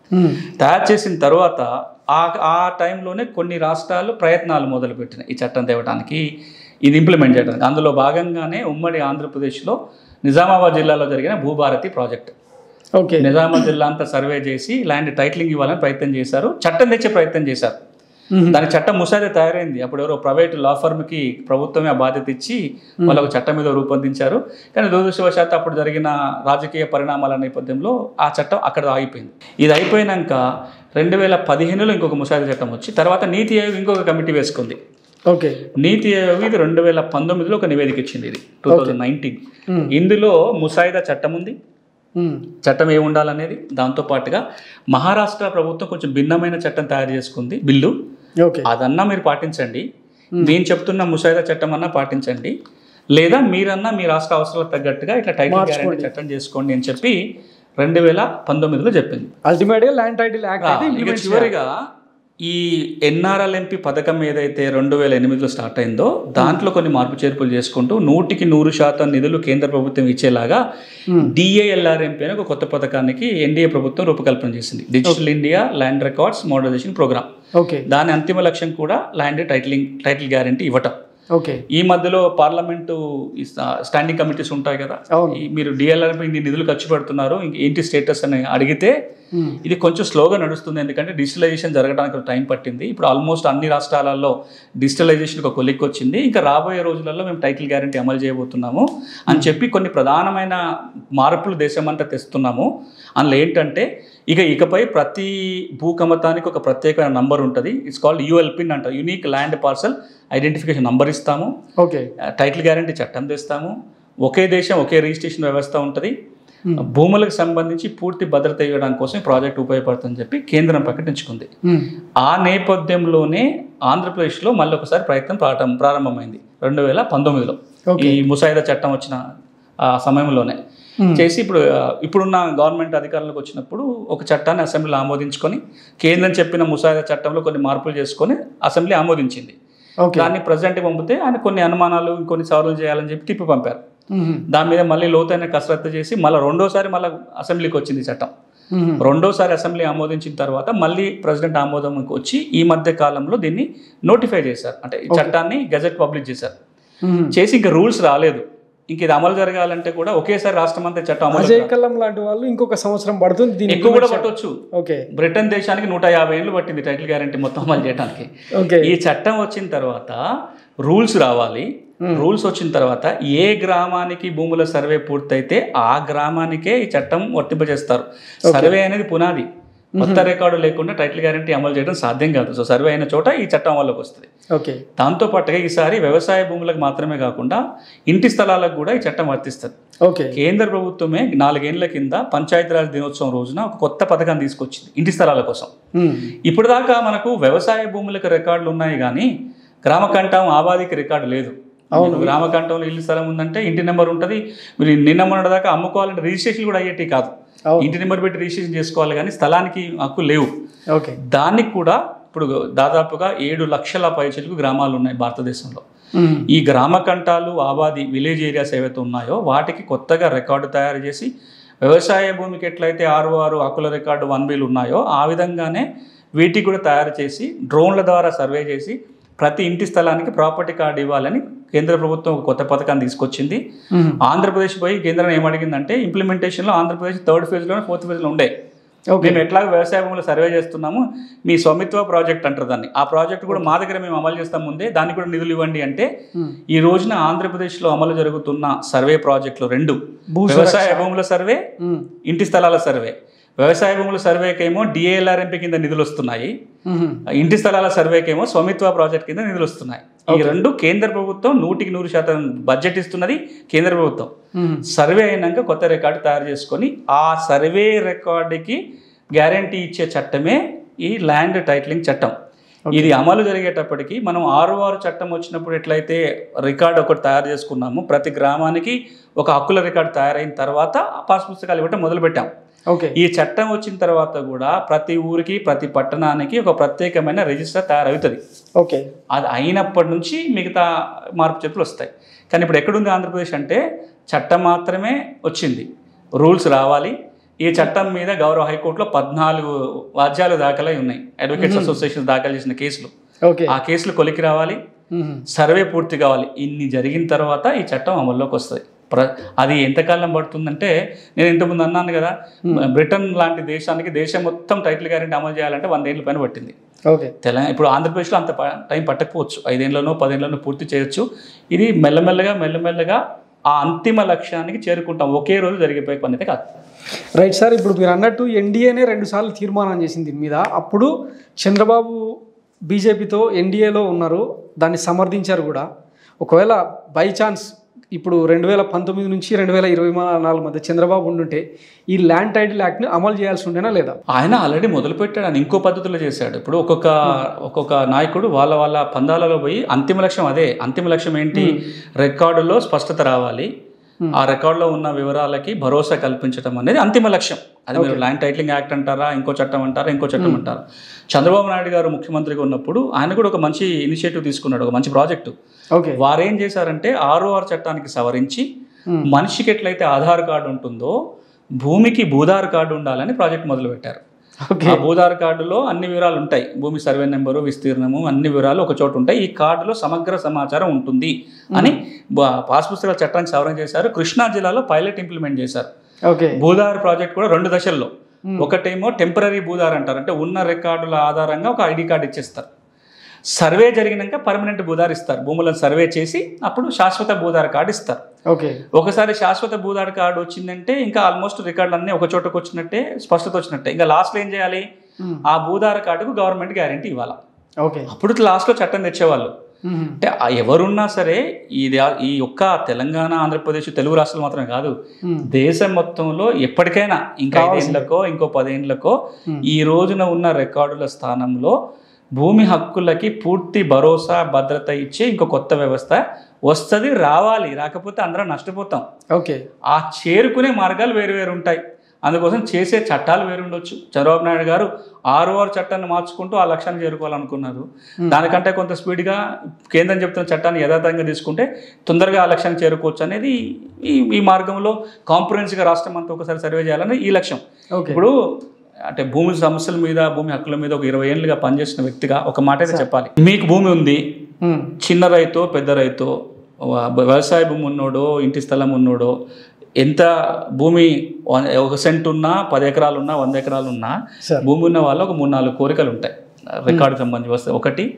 ఉమ్. తయారు చేసిన తర్వాత ఆ ఆ టైంలోనే కొన్ని రాష్ట్రాలు ప్రయత్నాలు మొదలుపెట్టినాయి ఈ చట్టం తేవడానికి ఇది ఇంప్లిమెంట్ చేయడానికి అందులో భాగంగానే ఉమ్మడి ఆంధ్రప్రదేశ్లో నిజామాబాద్ జిల్లాలో జరిగిన భూభారతి ప్రాజెక్ట్ ఓకే నిజామాబాద్ జిల్లా అంతా సర్వే చేసి ల్యాండ్ టైటిలింగ్ ఇవ్వాలని ప్రయత్నం చేశారు చట్టం తెచ్చే ప్రయత్నం చేశారు ఉమ్. దానికి చట్టం ముసాయిదా తయారైంది అప్పుడు ఎవరో ప్రైవేట్ లా ఫర్మ్కి ప్రభుత్వమే ఆ బాధ్యత ఇచ్చి వాళ్ళకు చట్టం మీద రూపొందించారు కానీ దురదృష్టవశాత్తు అప్పుడు జరిగిన రాజకీయ పరిణామాల నేపథ్యంలో ఆ చట్టం అక్కడ ఆగిపోయింది ఇది అయిపోయినాక రెండు వేల పదిహేనులో ఇంకొక ముసాయిదా చట్టం వచ్చి తర్వాత నీతి ఆయోగ్ ఇంకొక కమిటీ వేసుకుంది ఓకే నీతి ఆయోగ్ ఇది రెండు వేల పంతొమ్మిదిలో ఒక నివేదిక ఇచ్చింది ఇది టూ థౌజండ్ నైన్టీన్ ఉమ్. ఇందులో ముసాయిదా చట్టం ఉంది ఉమ్. చట్టం ఏమి ఉండాలనేది దాంతో పాటుగా మహారాష్ట్ర ప్రభుత్వం కొంచెం భిన్నమైన చట్టం తయారు చేసుకుంది బిల్లు ఓకే అదన్నా మీరు పాటించండి నేను చెప్తున్న ముసాయిదా చట్టం అన్నా పాటించండి లేదా మీరన్నా మీ రాష్ట్ర అవసరాలకు తగ్గట్టుగా ఇట్లా టైటిల్ గ్యారెంటీ చట్టం చేసుకోండి అని చెప్పి రెండు వేల పంతొమ్మిదిలో చెప్పింది అల్టిమేట్ గా ల్యాండ్ టైటిల్ యాక్ట్ అయితే ఇక ఇంప్లిమెంట్ చివరిగా ఈ ఎన్ఆర్ఎల్ఎంపి పథకం ఏదైతే రెండు వేల ఎనిమిదిలో స్టార్ట్ అయిందో దాంట్లో కొన్ని మార్పు చేర్పులు చేసుకుంటూ నూటికి నూరు శాతం నిధులు కేంద్ర ప్రభుత్వం ఇచ్చేలాగా డిఏఎల్ఆర్ఎంపీ అనే ఒక కొత్త పథకానికి ఎన్డీఏ ప్రభుత్వం రూపకల్పన చేసింది digital India land records modernization programme okay దాని అంతిమ లక్ష్యం కూడా ల్యాండ్ టైటిలింగ్ టైటిల్ గ్యారంటీ ఇవ్వటం ఓకే ఈ మధ్యలో పార్లమెంటు ఈ స్టా- స్టాండింగ్ కమిటీస్ ఉంటాయి కదా అవును ఈ మీరు డిఎల్ఆర్ ఇన్ని నిధులు ఖర్చు పెడుతున్నారు ఇంక ఏంటి స్టేటస్ అని అడిగితే ఉమ్. ఇది కొంచెం స్లోగా నడుస్తుంది ఎందుకంటే డిజిటలైజేషన్ జరగడానికి టైం పట్టింది ఇప్పుడు ఆల్మోస్ట్ అన్ని రాష్ట్రాలలో డిజిటలైజేషన్ ఒక కొలిక్ వచ్చింది ఇంకా రాబోయే రోజులలో మేము టైటిల్ గ్యారంటీ అమలు చేయబోతున్నాము అని చెప్పి కొన్ని ప్రధానమైన మార్పులు దేశమంతా తెస్తున్నాము అందులో ఏంటంటే ఇక ఇకపై ప్రతి భూకమతానికి ఒక ప్రత్యేకమైన నంబర్ ఉంటుంది ఇట్స్ కాల్డ్ యూఎల్పిన్ అంటారు unique land parcel identification number ఇస్తాము ఓకే టైటిల్ గ్యారంటీ చట్టం తెస్తాము ఒకే దేశం ఒకే రిజిస్ట్రేషన్ వ్యవస్థ ఉంటుంది Hmm. భూములకు సంబంధించి పూర్తి భద్రత ఇవ్వడం కోసం ఈ ప్రాజెక్ట్ ఉపయోగపడుతుందని చెప్పి కేంద్రం ప్రకటించుకుంది ఉమ్. ఆ నేపథ్యంలోనే ఆంధ్రప్రదేశ్లో మళ్ళీ ఒకసారి ప్రయత్నం ప్రారంభం ప్రారంభమైంది రెండు వేల పంతొమ్మిదిలో Okay. ఈ ముసాయిదా చట్టం వచ్చిన ఆ సమయంలోనే Hmm. చేసి ఇప్పుడు ఆ, ఇప్పుడున్న గవర్నమెంట్ అధికారంలోకి వచ్చినప్పుడు ఒక చట్టాన్ని అసెంబ్లీలో ఆమోదించుకొని కేంద్రం చెప్పిన ముసాయిదా చట్టంలో కొన్ని మార్పులు చేసుకొని అసెంబ్లీ ఆమోదించింది ఓకే దాన్ని ప్రజెంట్కి పంపితే ఆయన కొన్ని అనుమానాలు ఇంకొన్ని సవరణలు చేయాలని చెప్పి తిప్పి పంపారు ఉమ్. దాని మీద మళ్ళీ లోతైన కసరత్తు చేసి మళ్ళీ రెండోసారి మళ్ళీ అసెంబ్లీకి వచ్చింది ఈ చట్టం ఉమ్. రెండోసారి అసెంబ్లీ ఆమోదించిన తర్వాత మళ్ళీ ప్రెసిడెంట్ ఆమోదంకి వచ్చి ఈ మధ్య కాలంలో దీన్ని నోటిఫై చేశారు అంటే ఈ చట్టాన్ని గజెట్ పబ్లిష్ చేశారు ఉమ్. చేసి ఇంకా రూల్స్ రాలేదు ఇంక ఇది అమలు జరగాలంటే కూడా ఒకేసారి రాష్ట్రం అంతా చట్టం అమలు అజయ్ కల్లం లాంటి వాళ్ళు ఇంకొక సంవత్సరం పడుతుంది దీన్ని ఎక్కువ కూడా పట్టవచ్చు ఓకే బ్రిటన్ దేశానికి నూట యాభై ఏళ్ళు పట్టింది టైటిల్ గ్యారంటీ మొత్తం అమలు చేయడానికి ఓకే ఈ చట్టం వచ్చిన తర్వాత రూల్స్ రావాలి రూల్స్ వచ్చిన తర్వాత ఏ గ్రామానికి భూముల సర్వే పూర్తయితే ఆ గ్రామానికే ఈ చట్టం వర్తింపజేస్తారు సర్వే అనేది పునాది కొత్త రికార్డు లేకుండా టైటిల్ గ్యారంటీ అమలు చేయడం సాధ్యం కాదు సో సర్వే అయిన చోట ఈ చట్టం అమల్లోకి వస్తుంది ఓకే దాంతో పాటుగా ఈసారి వ్యవసాయ భూములకు మాత్రమే కాకుండా ఇంటి స్థలాలకు కూడా ఈ చట్టం వర్తిస్తుంది ఓకే కేంద్ర ప్రభుత్వమే నాలుగేళ్ల కింద పంచాయతీరాజ్ దినోత్సవం రోజున ఒక కొత్త పథకాన్ని తీసుకొచ్చింది ఇంటి స్థలాల కోసం ఉమ్. ఇప్పుడు దాకా మనకు వ్యవసాయ భూములకు రికార్డులు ఉన్నాయి కానీ గ్రామకంఠం ఆబాదికి రికార్డు లేదు మీకు గ్రామకంఠంలో ఇల్లు స్థలం ఉందంటే ఇంటి నెంబర్ ఉంటుంది మీరు నిన్న మొన్నటి దాకా అమ్ముకోవాలంటే రిజిస్ట్రేషన్ కూడా అయ్యేటి కాదు అవును. ఇంటి నెంబర్ పెట్టి రిజిస్ట్రేషన్ చేసుకోవాలి కానీ స్థలానికి హక్కు లేవు ఓకే దానికి కూడా ఇప్పుడు దాదాపుగా ఏడు లక్షల పైచలకు గ్రామాలు ఉన్నాయి భారతదేశంలో ఉమ్. ఈ గ్రామ కంఠాలు ఆబాది విలేజ్ ఏరియాస్ ఏవైతే ఉన్నాయో వాటికి కొత్తగా రికార్డు తయారు చేసి వ్యవసాయ భూమికి ఎట్లయితే ఆరు ఆరు హక్కుల రికార్డు వన్ బిల్ ఉన్నాయో ఆ విధంగానే వీటికి కూడా తయారు చేసి డ్రోన్ల ద్వారా సర్వే చేసి ప్రతి ఇంటి స్థలానికి ప్రాపర్టీ కార్డు ఇవ్వాలని కేంద్ర ప్రభుత్వం ఒక కొత్త పథకాన్ని తీసుకొచ్చింది ఉమ్. ఆంధ్రప్రదేశ్ పోయి కేంద్రం ఏమడిగిందంటే ఇంప్లిమెంటేషన్లో ఆంధ్రప్రదేశ్ థర్డ్ ఫేజ్లో ఫోర్త్ ఫేజ్లో ఉండే ఓకే మేము ఎట్లా వ్యవసాయ భూములు సర్వే చేస్తున్నాము మీ స్వామిత్వ ప్రాజెక్ట్ అంటారు దాన్ని ఆ ప్రాజెక్ట్ కూడా మా దగ్గర మేము అమలు చేస్తాం ముందే దానికి కూడా నిధులు ఇవ్వండి అంటే ఉమ్. ఈ రోజున ఆంధ్రప్రదేశ్లో అమలు జరుగుతున్న సర్వే ప్రాజెక్టులు రెండు భూ వ్యవసాయ భూముల సర్వే ఉమ్. ఇంటి స్థలాల సర్వే వ్యవసాయ భూముల సర్వేకేమో డిఏఎల్ఆర్ఎంపీ కింద నిధులు వస్తున్నాయి ఉమ్. ఇంటి స్థలాల సర్వేకేమో స్వామిత్వ ప్రాజెక్ట్ కింద నిధులు వస్తున్నాయి ఈ రెండు కేంద్ర ప్రభుత్వం నూటికి నూరు శాతం బడ్జెట్ ఇస్తున్నది కేంద్ర ప్రభుత్వం ఉమ్. సర్వే అయినాక కొత్త రికార్డు తయారు చేసుకొని ఆ సర్వే రికార్డుకి గ్యారంటీ ఇచ్చే చట్టమే ఈ ల్యాండ్ టైటిలింగ్ చట్టం ఇది అమలు జరిగేటప్పటికి మనం ఆరు ఆరు చట్టం వచ్చినప్పుడు ఎట్లయితే రికార్డు ఒకటి తయారు చేసుకున్నాము ప్రతి గ్రామానికి ఒక హక్కుల రికార్డు తయారైన తర్వాత ఆ పాస్ పుస్తకాలు ఇవ్వటం మొదలుపెట్టాం ఓకే ఈ చట్టం వచ్చిన తర్వాత కూడా ప్రతి ఊరికి ప్రతి పట్టణానికి ఒక ప్రత్యేకమైన రిజిస్టర్ తయారవుతుంది ఓకే అది అయినప్పటి నుంచి మిగతా మార్పు చేతులు వస్తాయి కానీ ఇప్పుడు ఎక్కడుంది ఆంధ్రప్రదేశ్ అంటే చట్టం మాత్రమే వచ్చింది రూల్స్ రావాలి ఈ చట్టం మీద గౌరవ హైకోర్టులో పద్నాలుగు వాద్యాలు దాఖలై ఉన్నాయి అడ్వకేట్స్ అసోసియేషన్ దాఖలు చేసిన కేసులు ఓకే ఆ కేసులు కొలికి రావాలి మ్మ్. సర్వే పూర్తి కావాలి ఇన్ని జరిగిన తర్వాత ఈ చట్టం అమల్లోకి వస్తుంది ప్ర అది ఎంతకాలం పడుతుందంటే నేను ఇంతకుముందు అన్నాను కదా బ్రిటన్ లాంటి దేశానికి దేశం మొత్తం టైటిల్ గ్యారెంటీ అమలు చేయాలంటే వందేళ్ళ పైన పట్టింది ఓకే తెలంగాణ ఇప్పుడు ఆంధ్రప్రదేశ్లో అంత ప- టైం పట్టకపోవచ్చు ఐదేళ్లనో పదేళ్లనో పూర్తి చేయొచ్చు ఇది మెల్లమెల్లగా మెల్లమెల్లగా ఆ అంతిమ లక్ష్యానికి చేరుకుంటాం ఒకే రోజు జరిగిపోయే పని అయితే కాదు రైట్ సార్ ఇప్పుడు మీరు అన్నట్టు ఎన్డీఏనే రెండుసార్లు తీర్మానం చేసింది దీని మీద అప్పుడు చంద్రబాబు బీజేపీతో ఎన్డీఏలో ఉన్నారు దాన్ని సమర్థించారు కూడా ఒకవేళ బై ఛాన్స్ ఇప్పుడు రెండు వేల పంతొమ్మిది నుంచి రెండు వేల ఇరవై నాలుగు మధ్య చంద్రబాబు ఉండుంటే ఈ ల్యాండ్ టైటిల్ యాక్ట్ని అమలు చేయాల్సి ఉండేనా లేదా ఆయన ఆల్రెడీ మొదలు పెట్టాడు ఆయన ఇంకో పద్ధతిలో చేశాడు ఇప్పుడు ఒక్కొక్క ఒక్కొక్క నాయకుడు వాళ్ళ వాళ్ళ పందాలలో పోయి అంతిమ లక్ష్యం అదే అంతిమ లక్ష్యం ఏంటి రికార్డులో స్పష్టత రావాలి ఆ రికార్డులో ఉన్న వివరాలకి భరోసా కల్పించడం అనేది అంతిమ లక్ష్యం అది మీరు ల్యాండ్ టైటిలింగ్ యాక్ట్ అంటారా ఇంకో చట్టం అంటారా ఇంకో చట్టం అంటారా చంద్రబాబు నాయుడు గారు ముఖ్యమంత్రిగా ఉన్నప్పుడు ఆయన కూడా ఒక మంచి ఇనిషియేటివ్ తీసుకున్నాడు ఒక మంచి ప్రాజెక్టు ఓకే వారు ఏం చేశారంటే ఆర్ఓఆర్ చట్టానికి సవరించి మనిషికి ఎట్లయితే ఆధార్ కార్డు ఉంటుందో భూమికి భూధార్ కార్డు ఉండాలని ప్రాజెక్ట్ మొదలుపెట్టారు ఓకే ఆ భూధార్ కార్డులో అన్ని వివరాలు ఉంటాయి భూమి సర్వే నెంబరు విస్తీర్ణము అన్ని వివరాలు ఒక చోట ఉంటాయి ఈ కార్డులో సమగ్ర సమాచారం ఉంటుంది అని బా- పాస్ పుస్తకాల చట్టానికి సవరణ చేశారు కృష్ణా జిల్లాలో పైలట్ ఇంప్లిమెంట్ చేశారు ఓకే భూధార్ ప్రాజెక్ట్ కూడా రెండు దశల్లో ఒకటేమో టెంపరీ భూధార్ అంటారు అంటే ఉన్న రికార్డుల ఆధారంగా ఒక ఐడి కార్డు ఇచ్చేస్తారు సర్వే జరిగినాక పర్మనెంట్ భూధార్ ఇస్తారు భూములను సర్వే చేసి అప్పుడు శాశ్వత భూధార్ కార్డు ఇస్తారు ఓకే ఒకసారి శాశ్వత భూధార్ కార్డు వచ్చిందంటే ఇంకా ఆల్మోస్ట్ రికార్డులు అన్నీ ఒక చోటకు వచ్చినట్టే స్పష్టత వచ్చినట్టే ఇంకా లాస్ట్లో ఏం చేయాలి మ్మ్. ఆ భూధార కార్డుకు గవర్నమెంట్ గ్యారంటీ ఇవ్వాలి ఓకే అప్పుడు లాస్ట్లో చట్టం తెచ్చేవాళ్ళు మ్మ్. అంటే ఆ ఎవరున్నా సరే ఇది ఈ ఒక్క తెలంగాణ ఆంధ్రప్రదేశ్ తెలుగు రాష్ట్రాలు మాత్రమే కాదు మ్మ్. దేశం మొత్తంలో ఎప్పటికైనా ఇంకా ఐదేళ్లకో ఇంకో పదేళ్లకో ఈ రోజున ఉన్న రికార్డుల స్థానంలో భూమి హక్కులకి పూర్తి భరోసా భద్రత ఇచ్చే ఇంకో కొత్త వ్యవస్థ వస్తుంది రావాలి రాకపోతే అందరం నష్టపోతాం ఓకే ఆ చేరుకునే మార్గాలు వేరు వేరు ఉంటాయి అందుకోసం చేసే చట్టాలు వేరు ఉండొచ్చు చంద్రబాబు నాయుడు గారు ఆర్ఓఆర్ చట్టాన్ని మార్చుకుంటూ ఆ లక్ష్యాన్ని చేరుకోవాలనుకున్నారు దానికంటే కొంత స్పీడ్గా కేంద్రం చెప్తున్న చట్టాన్ని యథాతథంగా తీసుకుంటే తొందరగా ఆ లక్ష్యాన్ని చేరుకోవచ్చు అనేది ఈ ఈ మార్గంలో కాంప్రహెన్స్గా రాష్ట్రం అంతా ఒకసారి సర్వే చేయాలని ఈ లక్ష్యం ఓకే ఇప్పుడు అంటే భూమి సమస్యల మీద భూమి హక్కుల మీద ఒక ఇరవై ఏళ్ళుగా పనిచేసిన వ్యక్తిగా ఒక మాట అయితే చెప్పాలి మీకు భూమి ఉంది మ్మ్. చిన్న రైతో పెద్ద రైతో వా- వ్యవసాయ భూమి ఉన్నోడో ఇంటి స్థలం ఉన్నోడో ఎంత భూమి వ- ఒక సెంట్ ఉన్నా పది ఎకరాలు ఉన్నా వంద ఎకరాలు ఉన్నా సార్ భూమి ఉన్న వాళ్ళు ఒక మూడు నాలుగు కోరికలు ఉంటాయి రికార్డుకి సంబంధించి వస్తే ఒకటి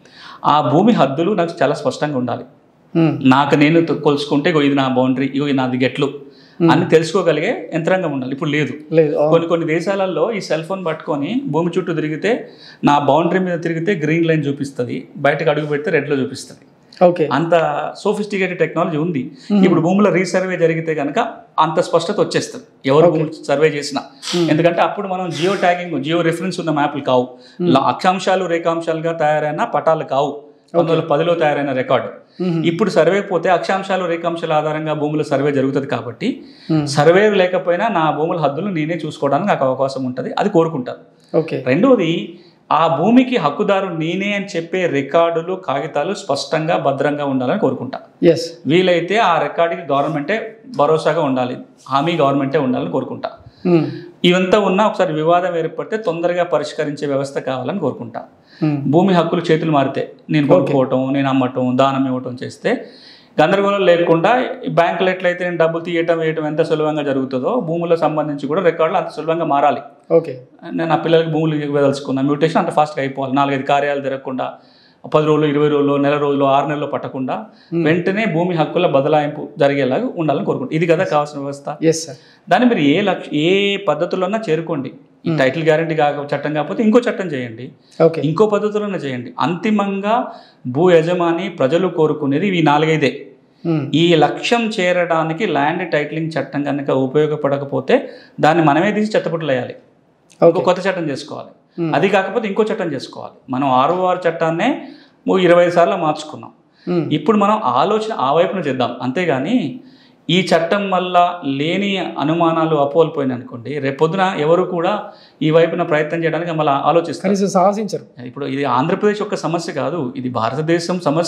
ఆ భూమి హద్దులు నాకు చాలా స్పష్టంగా ఉండాలి మ్మ్. నాకు నేను తు- కొలుసుకుంటే ఇగో ఇది నా బౌండరీ ఇగో ఇది నాది గెట్లు అని తెలుసుకోగలిగే యంత్రాంగం ఉండాలి ఇప్పుడు లేదు లేదు ఆ, కొన్ని కొన్ని దేశాలలో ఈ సెల్ ఫోన్ పట్టుకొని భూమి చుట్టూ తిరిగితే నా బౌండరీ మీద తిరిగితే గ్రీన్ లైన్ చూపిస్తుంది బయటకు అడుగు పెడితే రెడ్లో చూపిస్తుంది ఓకే అంత సోఫిస్టికేటెడ్ టెక్నాలజీ ఉంది ఇప్పుడు భూముల రీసర్వే జరిగితే కనుక అంత స్పష్టత వచ్చేస్తుంది ఎవరు భూములు సర్వే చేసినా ఎందుకంటే అప్పుడు మనం జియో ట్యాగింగ్ జియో రిఫరెన్స్ ఉన్న మ్యాప్లు కావు లా- అక్షాంశాలు రేఖాంశాలుగా తయారైన పటాలు కావు పంతొమ్మిది వందల పదిలో తయారైన రికార్డు మ్మ్. ఇప్పుడు సర్వే పోతే అక్షాంశాలు రేఖాంశాల ఆధారంగా భూముల సర్వే జరుగుతుంది కాబట్టి మ్మ్. సర్వే లేకపోయినా నా భూముల హద్దులు నేనే చూసుకోవడానికి నాకు అవకాశం ఉంటుంది అది కోరుకుంటాను ఓకే రెండవది ఆ భూమికి హక్కుదారు నేనే అని చెప్పే రికార్డులు కాగితాలు స్పష్టంగా భద్రంగా ఉండాలని కోరుకుంటా ఎస్ వీలైతే ఆ రికార్డుకి గవర్నమెంటే భరోసాగా ఉండాలి హామీ గవర్నమెంటే ఉండాలని కోరుకుంటా మ్మ్. ఇవంతా ఉన్నా ఒకసారి వివాదం ఏర్పడితే తొందరగా పరిష్కరించే వ్యవస్థ కావాలని కోరుకుంటా మ్మ్. భూమి హక్కులు చేతులు మారితే నేను కొనుక్కోవటం నేను అమ్మటం దానం ఇవ్వటం చేస్తే గందరగోళం లేకుండా ఈ బ్యాంకులు ఎట్లయితే నేను డబ్బులు తీయటం వేయటం ఎంత సులభంగా జరుగుతుందో భూములకు సంబంధించి కూడా రికార్డులు అంత సులభంగా మారాలి ఓకే నేను నా పిల్లలకి భూములు ఇవ్వదలుచుకున్నా మ్యూటేషన్ అంత ఫాస్ట్గా అయిపోవాలి నాలుగైదు కార్యాలు తిరగకుండా పది రోజులు ఇరవై రోజులు నెల రోజులు ఆరు నెలలు పట్టకుండా వెంటనే భూమి హక్కుల బదలాయింపు జరిగేలాగా ఉండాలని కోరుకుంటాం ఇది కదా కావాల్సిన వ్యవస్థ ఎస్ సార్ దాన్ని మీరు ఏ లక్ష ఏ పద్ధతుల్లోనా చేరుకోండి ఈ టైటిల్ గ్యారంటీ కాక చట్టం కాకపోతే ఇంకో చట్టం చేయండి ఓకే ఇంకో పద్ధతిలోనే చేయండి అంతిమంగా భూ యజమాని ప్రజలు కోరుకునేది ఈ నాలుగైదే మ్మ్. ఈ లక్ష్యం చేరడానికి ల్యాండ్ టైటిలింగ్ చట్టం కనుక ఉపయోగపడకపోతే దాన్ని మనమే తీసి చెత్తపుట్టలు వేయాలి ఇంకో ఓకే కొత్త చట్టం చేసుకోవాలి Hmm. అది కాకపోతే ఇంకో చట్టం చేసుకోవాలి మనం ఆర్ఓఆర్ చట్టాన్నే ఓ ఇరవై సార్లు మార్చుకున్నాం మ్మ్. ఇప్పుడు మనం ఆలోచన ఆ వైపున చేద్దాం అంతేగాని ఈ చట్టం వల్ల లేని అనుమానాలు అపోల్పోయినాయి అనుకోండి రేపొద్దున ఎవరు కూడా ఈ వైపున ప్రయత్నం చేయడానికి మళ్ళీ ఆలోచిస్తారు కనీసం సాహసించరు ఇప్పుడు ఇది ఆంధ్రప్రదేశ్ యొక్క సమస్య కాదు ఇది భారతదేశం సమస్య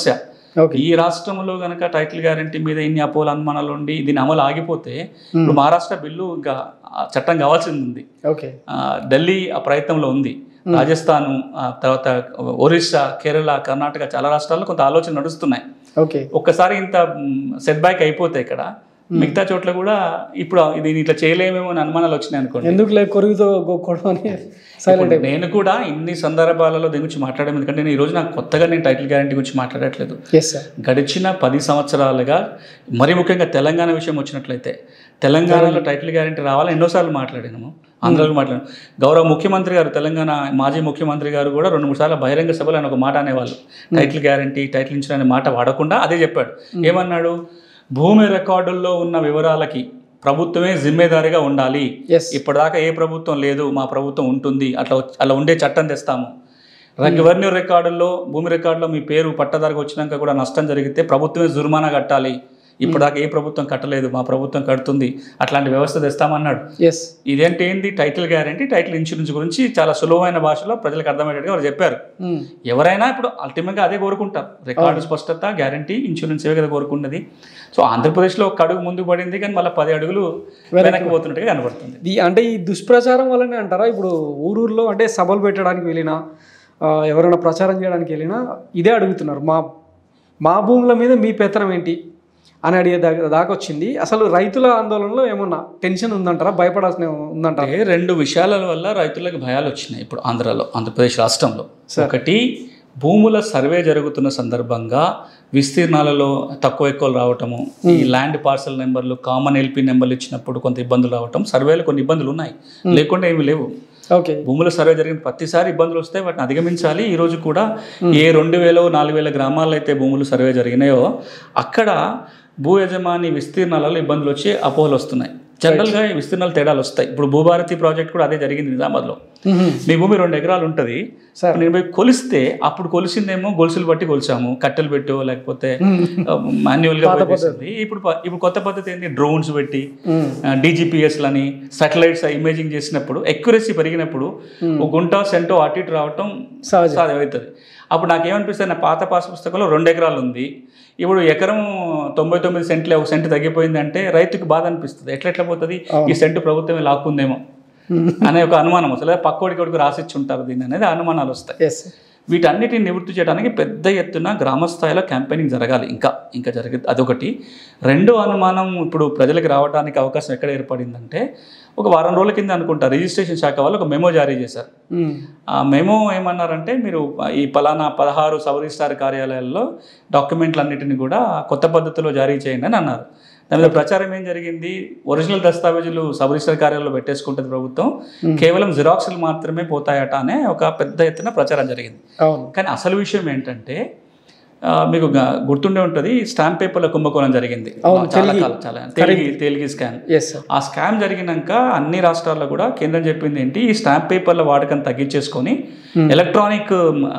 ఓకే ఈ రాష్ట్రంలో గనక టైటిల్ గ్యారంటీ మీద ఇన్ని అపోల అనుమానాలు ఉండి దీని అమలు ఆగిపోతే ఇప్పుడు మహారాష్ట్ర బిల్లు ఇంకా ఆ చట్టం కావాల్సింది ఉంది ఓకే ఆ, ఢిల్లీ ఆ ప్రయత్నంలో ఉంది రాజస్థాన్ ఆ తర్వాత ఒరిస్సా కేరళ కర్ణాటక చాలా రాష్ట్రాల్లో కొంత ఆలోచన నడుస్తున్నాయి ఓకే ఒక్కసారి ఇంత సెట్ బ్యాక్ అయిపోతే ఇక్కడ మిగతా చోట్ల కూడా ఇప్పుడు ఇది ఇట్లా చేయలేమేమో అని అనుమానాలు వచ్చినాయి అనుకోండి ఎందుకు లేక కొరుగుతో గొక్కడం అని సైలెంట్ ఇప్పుడు నేను కూడా ఇన్ని సందర్భాలలో దీని గురించి మాట్లాడడం ఎందుకంటే నేను ఈ రోజు నాకు కొత్తగా నేను టైటిల్ గ్యారంటీ గురించి మాట్లాడట్లేదు ఎస్ సార్ గడిచిన పది సంవత్సరాలుగా మరి ముఖ్యంగా తెలంగాణ విషయం వచ్చినట్లయితే తెలంగాణలో టైటిల్ గ్యారంటీ రావాలని ఎన్నోసార్లు మాట్లాడినాము అందరూ మాట్లాడాము గౌరవ ముఖ్యమంత్రి గారు తెలంగాణ మాజీ ముఖ్యమంత్రి గారు కూడా రెండు మూడు సార్లు బహిరంగ సభలో ఆయన ఒక మాట అనేవాళ్ళు టైటిల్ గ్యారంటీ టైటిల్ ఇన్సూరెన్స్ అనే మాట వాడకుండా అదే చెప్పాడు ఏమన్నాడు భూమి రికార్డుల్లో ఉన్న వివరాలకి ప్రభుత్వమే జిమ్మేదారిగా ఉండాలి ఎస్ ఇప్పటిదాకా ఏ ప్రభుత్వం లేదు మా ప్రభుత్వం ఉంటుంది అట్లా వచ్చి- అలా ఉండే చట్టం తెస్తాము రెవెన్యూ రికార్డుల్లో భూమి రికార్డులో మీ పేరు పట్టదారికి వచ్చినాక కూడా నష్టం జరిగితే ప్రభుత్వమే జుర్మానా కట్టాలి ఇప్పటిదాకా ఏ ప్రభుత్వం కట్టలేదు మా ప్రభుత్వం కడుతుంది అట్లాంటి వ్యవస్థ తెస్తామన్నాడు ఎస్ ఇదేంటి ఏంటి టైటిల్ గ్యారంటీ టైటిల్ ఇన్సూరెన్స్ గురించి చాలా సులువైన భాషలో ప్రజలకు అర్థమయ్యేట్టుగా వారు చెప్పారు ఎవరైనా ఇప్పుడు అల్టిమేట్గా అదే కోరుకుంటారు రికార్డు స్పష్టత గ్యారంటీ ఇన్సూరెన్స్ ఏ కదా కోరుకున్నది సో ఆంధ్రప్రదేశ్లో ఒక అడుగు ముందుకు పడింది కానీ మళ్ళీ పది అడుగులు వెనక్కి పోతున్నట్టుగా కనబడుతుంది ఈ అంటే ఈ దుష్ప్రచారం వల్లనే అంటారా ఇప్పుడు ఊరూరులో అంటే సభలు పెట్టడానికి వెళ్ళినా ఆ, ఎవరైనా ప్రచారం చేయడానికి వెళ్ళినా ఇదే అడుగుతున్నారు మా మా భూముల మీద మీ పెత్తనం ఏంటి అని అడిగే దాకా దాకా వచ్చింది అసలు రైతుల ఆందోళనలో ఏమన్నా టెన్షన్ ఉందంటారా భయపడాల్సిన ఉందంటారా అంటే రెండు విషయాల వల్ల రైతులకు భయాలు వచ్చినాయి ఇప్పుడు ఆంధ్రాలో ఆంధ్రప్రదేశ్ రాష్ట్రంలో ఒకటి భూముల సర్వే జరుగుతున్న సందర్భంగా విస్తీర్ణాలలో తక్కువ ఎక్కువలు రావటము ఈ ల్యాండ్ పార్సల్ నెంబర్లు కామన్ ఎల్పి నెంబర్లు ఇచ్చినప్పుడు కొంత ఇబ్బందులు రావటం సర్వేలో కొన్ని ఇబ్బందులు ఉన్నాయి లేకుండా ఏమి లేవు ఓకే భూముల సర్వే జరిగిన ప్రతిసారి ఇబ్బందులు వస్తాయి వాటిని అధిగమించాలి ఈ రోజు కూడా ఏ రెండు వేల నాలుగు వేల గ్రామాల్లో అయితే భూములు సర్వే జరిగినాయో అక్కడ భూ యజమాని విస్తీర్ణాలలో ఇబ్బందులు వచ్చి అపోహలు వస్తున్నాయి జనరల్గా ఈ విస్తీర్ణాలు తేడాలు వస్తాయి ఇప్పుడు భూభారతి ప్రాజెక్ట్ కూడా అదే జరిగింది నిజామాబాద్లో మీ భూమి రెండు ఎకరాలు ఉంటుంది సార్ నేను పోయి కొలిస్తే అప్పుడు కొలిసిందేమో గొలుసులు బట్టి కొలిచాము కట్టెలు పెట్టో లేకపోతే మాన్యువల్గా చేసింది ఇప్పుడు ప- ఇప్పుడు కొత్త పద్ధతి ఏంటి డ్రోన్స్ పెట్టి డీజీపీఎస్లని సాటిలైట్స్ ఇమేజింగ్ చేసినప్పుడు ఎక్యురసీ పెరిగినప్పుడు ఒక గుంట సెంటో అటు ఇటు రావటం సహజం సాధ్యమవుతుంది అప్పుడు నాకేమనిపిస్తుంది నా పాత పాస్ పుస్తకంలో రెండు ఎకరాలు ఉంది ఇప్పుడు ఎకరం తొంభై తొమ్మిది సెంట్లే ఒక సెంట్ తగ్గిపోయింది అంటే రైతుకి బాధ అనిపిస్తుంది ఎట్లా ఎట్లా పోతుంది ఈ సెంటు ప్రభుత్వమే లాక్కుందేమో అనే ఒక అనుమానం వస్తుంది లేదా పక్కోడికి కొడుకు రాసిచ్చి ఉంటారు దీన్ని అనేది అనుమానాలు వస్తాయి ఎస్ వీటన్నిటిని నివృత్తి చేయడానికి పెద్ద ఎత్తున గ్రామ స్థాయిలో క్యాంపెయినింగ్ జరగాలి ఇంకా ఇంకా జరిగే అదొకటి రెండో అనుమానం ఇప్పుడు ప్రజలకు రావడానికి అవకాశం ఎక్కడ ఏర్పడిందంటే ఒక వారం రోజుల కింద అనుకుంటా రిజిస్ట్రేషన్ శాఖ వాళ్ళు ఒక మెమో జారీ చేశారు ఆ మెమో ఏమన్నారంటే మీరు ఈ పలానా పదహారు సబ్ రిజిస్ట్రార్ కార్యాలయాల్లో డాక్యుమెంట్లన్నిటిని కూడా కొత్త పద్ధతిలో జారీ చేయండి అని అన్నారు దాని మీద ప్రచారం ఏం జరిగింది ఒరిజినల్ దస్తావేజులు సబ్ రిజిస్టర్ కార్యాలయంలో పెట్టేసుకుంటుంది ప్రభుత్వం కేవలం జిరాక్స్లు మాత్రమే పోతాయట అనే ఒక పెద్ద ఎత్తున ప్రచారం జరిగింది అవును కానీ అసలు విషయం ఏంటంటే ఆ, మీకు గ- గుర్తుండే ఉంటుంది స్టాంప్ పేపర్ల కుంభకోణం జరిగింది అవును, చాలా తెలుగు. కాలం చాలా తేలిగి తేలిగి స్కామ్ ఎస్ సార్ ఆ స్కామ్ జరిగినాక అన్ని రాష్ట్రాల్లో కూడా కేంద్రం చెప్పింది ఏంటి ఈ స్టాంప్ పేపర్ల వాడకం తగ్గించేసుకొని ఎలక్ట్రానిక్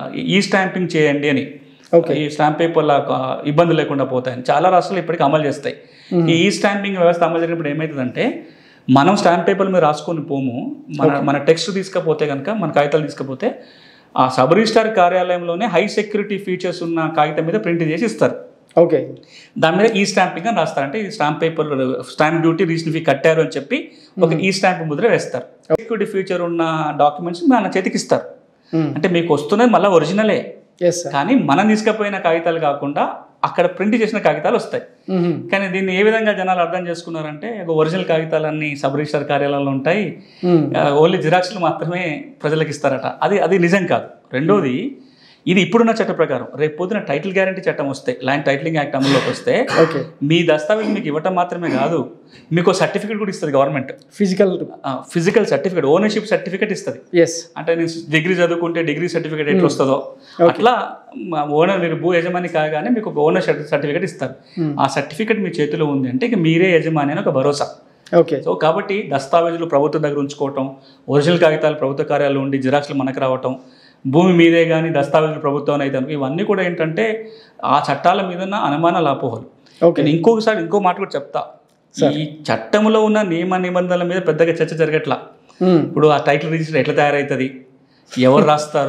ఈ స్టాంపింగ్ చేయండి అని ఓకే ఈ స్టాంప్ పేపర్ల ఆ, ఇబ్బంది లేకుండా పోతాయని చాలా రాష్ట్రాలు ఇప్పటికీ అమలు చేస్తాయి ఈ ఈ స్టాంపింగ్ వ్యవస్థ అమలు జరిగినప్పుడు ఏమవుతుందంటే మనం స్టాంప్ పేపర్ల మీద రాసుకొని పోము మన మన టెక్స్ట్ తీసుకపోతే కనుక మన కాగితాలు తీసుకపోతే ఆ సబ్ రిజిస్టార్ కార్యాలయంలోనే హై సెక్యూరిటీ ఫీచర్స్ ఉన్న కాగితం మీద ప్రింట్ చేసి ఇస్తారు ఓకే దాని మీద ఈ స్టాంపింగ్ అని రాస్తారు అంటే ఈ stamp paper stamp duty reason fee కట్టారు అని చెప్పి ఒక ఈ స్టాంప్ ముద్ర వేస్తారు సెక్యూరిటీ ఫీచర్ ఉన్న డాక్యుమెంట్స్ మన చేతికి ఇస్తారు అంటే మీకు వస్తున్నది మళ్ళీ ఒరిజినలే ఎస్ సార్ కానీ మనం తీసుకుపోయిన కాగితాలు కాకుండా అక్కడ ప్రింట్ చేసిన కాగితాలు వస్తాయి కానీ దీన్ని ఏ విధంగా జనాలు అర్థం చేసుకున్నారంటే ఒక ఒరిజినల్ కాగితాలన్నీ సబ్ రిజిస్టర్ కార్యాలయాల్లో ఉంటాయి ఆ, ఓన్లీ జిరాక్స్లు మాత్రమే ప్రజలకు ఇస్తారట అది అది నిజం కాదు రెండోది ఇది ఇప్పుడున్న చట్ట ప్రకారం రేపు పొద్దున టైటిల్ గ్యారంటీ చట్టం వస్తే ల్యాండ్ టైటిలింగ్ యాక్ట్ అమల్లోకి వస్తే ఓకే మీ దస్తావేజ్ మీకు ఇవ్వటం మాత్రమే కాదు మీకు సర్టిఫికేట్ కూడా ఇస్తుంది government physical physical certificate ownership certificate ఇస్తుంది ఎస్ అంటే నేను డిగ్రీ చదువుకుంటే డిగ్రీ సర్టిఫికేట్ ఎట్లా వస్తుందో అట్లా ఓనర్ మీరు భూ యజమాని కాగానే మీకు ఒక ఓనర్ సర్టిఫికేట్ ఇస్తారు ఆ సర్టిఫికేట్ మీ చేతిలో ఉంది అంటే ఇక మీరే యజమాని అని ఒక భరోసా ఓకే సో కాబట్టి దస్తావేజులు ప్రభుత్వం దగ్గర ఉంచుకోవటం ఒరిజినల్ కాగితాలు ప్రభుత్వ కార్యాలయంలో ఉండి జిరాక్స్లు మనకు రావటం భూమి మీదే కానీ దస్తావేజులు ప్రభుత్వం అయితే అనుకో ఇవన్నీ కూడా ఏంటంటే ఆ చట్టాల మీద ఉన్న అనుమానాల అపోహలు ఓకే నేను ఇంకొకసారి ఇంకో మాట కూడా చెప్తా ఈ చట్టంలో ఉన్న నియమ నిబంధనల మీద పెద్దగా చర్చ జరగట్లా ఇప్పుడు ఆ టైటిల్ రిజిస్టర్ ఎట్లా తయారవుతుంది ఎవరు రాస్తారు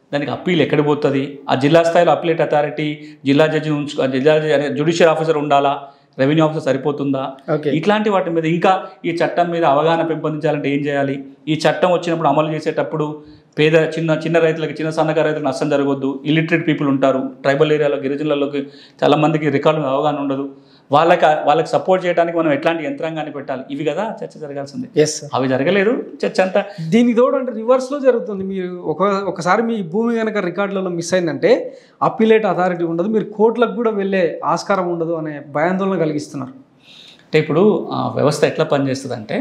దానికి అప్పీల్ ఎక్కడ పోతుంది ఆ జిల్లా స్థాయిలో అప్పీలేట్ అథారిటీ జిల్లా జడ్జి ఉంచు ఆ జిల్లా జడ్జి జ్యుడిషియల్ ఆఫీసర్ ఉండాలా రెవెన్యూ ఆఫీసర్ సరిపోతుందా ఓకే ఇట్లాంటి వాటి మీద ఇంకా ఈ చట్టం మీద అవగాహన పెంపొందించాలంటే ఏం చేయాలి ఈ చట్టం వచ్చినప్పుడు అమలు చేసేటప్పుడు పేద చిన్న చిన్న రైతులకి చిన్న సన్నకారు రైతులకు నష్టం జరగొద్దు ఇల్లిటరేట్ పీపుల్ ఉంటారు ట్రైబల్ ఏరియాలో గిరిజనులలోకి చాలా మందికి రికార్డు మీద అవగాహన ఉండదు వాళ్ళకి వాళ్ళకి సపోర్ట్ చేయడానికి మనం ఎట్లాంటి యంత్రాంగాన్ని పెట్టాలి ఇవి కదా చర్చ జరగాల్సింది ఎస్ అవి జరగలేదు చర్చ అంతా దీనికి తోడు అంటే రివర్స్లో జరుగుతుంది మీరు ఒక ఒకసారి మీ భూమి కనుక రికార్డులలో మిస్ అయిందంటే అప్పీలేట్ అథారిటీ ఉండదు మీరు కోర్టులకు కూడా వెళ్ళే ఆస్కారం ఉండదు అనే భయాందోళన కలిగిస్తున్నారు అంటే ఇప్పుడు ఆ వ్యవస్థ ఎట్లా పనిచేస్తుంది అంటే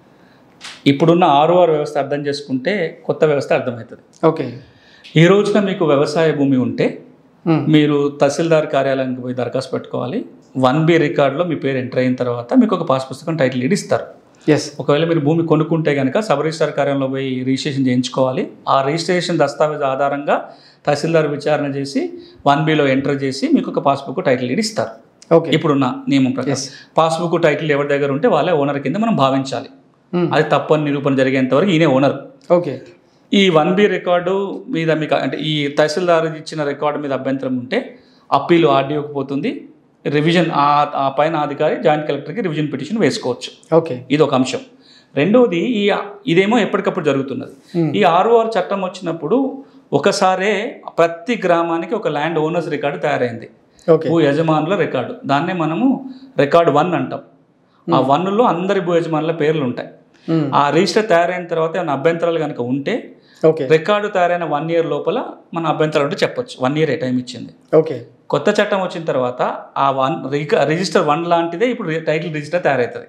ఇప్పుడున్న ఆర్ఓఆర్ వ్యవస్థ అర్థం చేసుకుంటే కొత్త వ్యవస్థ అర్థమవుతుంది ఓకే ఈ రోజున మీకు వ్యవసాయ భూమి ఉంటే Hmm. మీరు తహసీల్దార్ కార్యాలయానికి పోయి దరఖాస్తు పెట్టుకోవాలి వన్ బి రికార్డులో మీ పేరు ఎంటర్ అయిన తర్వాత మీకు ఒక పాస్ పుస్తకం టైటిల్ డీడ్ ఇస్తారు ఎస్ ఒకవేళ మీరు భూమి కొనుక్కుంటే కనుక సబ్ రిజిస్టార్ కార్యాలయంలో పోయి రిజిస్ట్రేషన్ చేయించుకోవాలి ఆ రిజిస్ట్రేషన్ దస్తావేజ్ ఆధారంగా తహసీల్దార్ విచారణ చేసి వన్ బిలో ఎంటర్ చేసి మీకు ఒక పాస్బుక్ టైటిల్ డీడ్ ఇస్తారు ఓకే ఇప్పుడున్న నియమం ప్రకారం ఎస్ పాస్బుక్ టైటిల్ ఎవరి దగ్గర ఉంటే వాళ్ళే ఓనర్ కింద మనం భావించాలి అది తప్పని నిరూపణ జరిగేంత వరకు ఈయనే ఓనర్ ఓకే ఈ వన్ బి రికార్డు మీద మీకు అంటే ఈ తహసీల్దార్ ఇచ్చిన రికార్డు మీద అభ్యంతరం ఉంటే అప్పీలు ఆర్డీఓకి పోతుంది రివిజన్ ఆ ఆ పైన అధికారి జాయింట్ కలెక్టర్కి రివిజన్ పిటిషన్ వేసుకోవచ్చు ఓకే ఇది ఒక అంశం రెండవది ఈ ఇదేమో ఎప్పటికప్పుడు జరుగుతున్నది Hmm. ఈ ఆర్ఓఆర్ చట్టం వచ్చినప్పుడు ఒకసారే ప్రతి గ్రామానికి ఒక ల్యాండ్ ఓనర్స్ రికార్డు తయారైంది ఓకే భూ యజమానుల రికార్డు దాన్నే మనము రికార్డు వన్ అంటాం ఆ వన్లో అందరి భూ యజమానుల పేర్లు ఉంటాయి ఆ రిజిస్టర్ తయారైన తర్వాత ఏమైనా అభ్యంతరాలు కనుక ఉంటే ఓకే రికార్డు తయారైన వన్ ఇయర్ లోపల మన అభ్యంతరాలు ఉంటే చెప్పొచ్చు వన్ ఇయర్ టైం ఇచ్చింది ఓకే కొత్త చట్టం వచ్చిన తర్వాత ఆ వన్ రిజిస్టర్ వన్ లాంటిదే ఇప్పుడు టైటిల్ రిజిస్టర్ తయారవుతుంది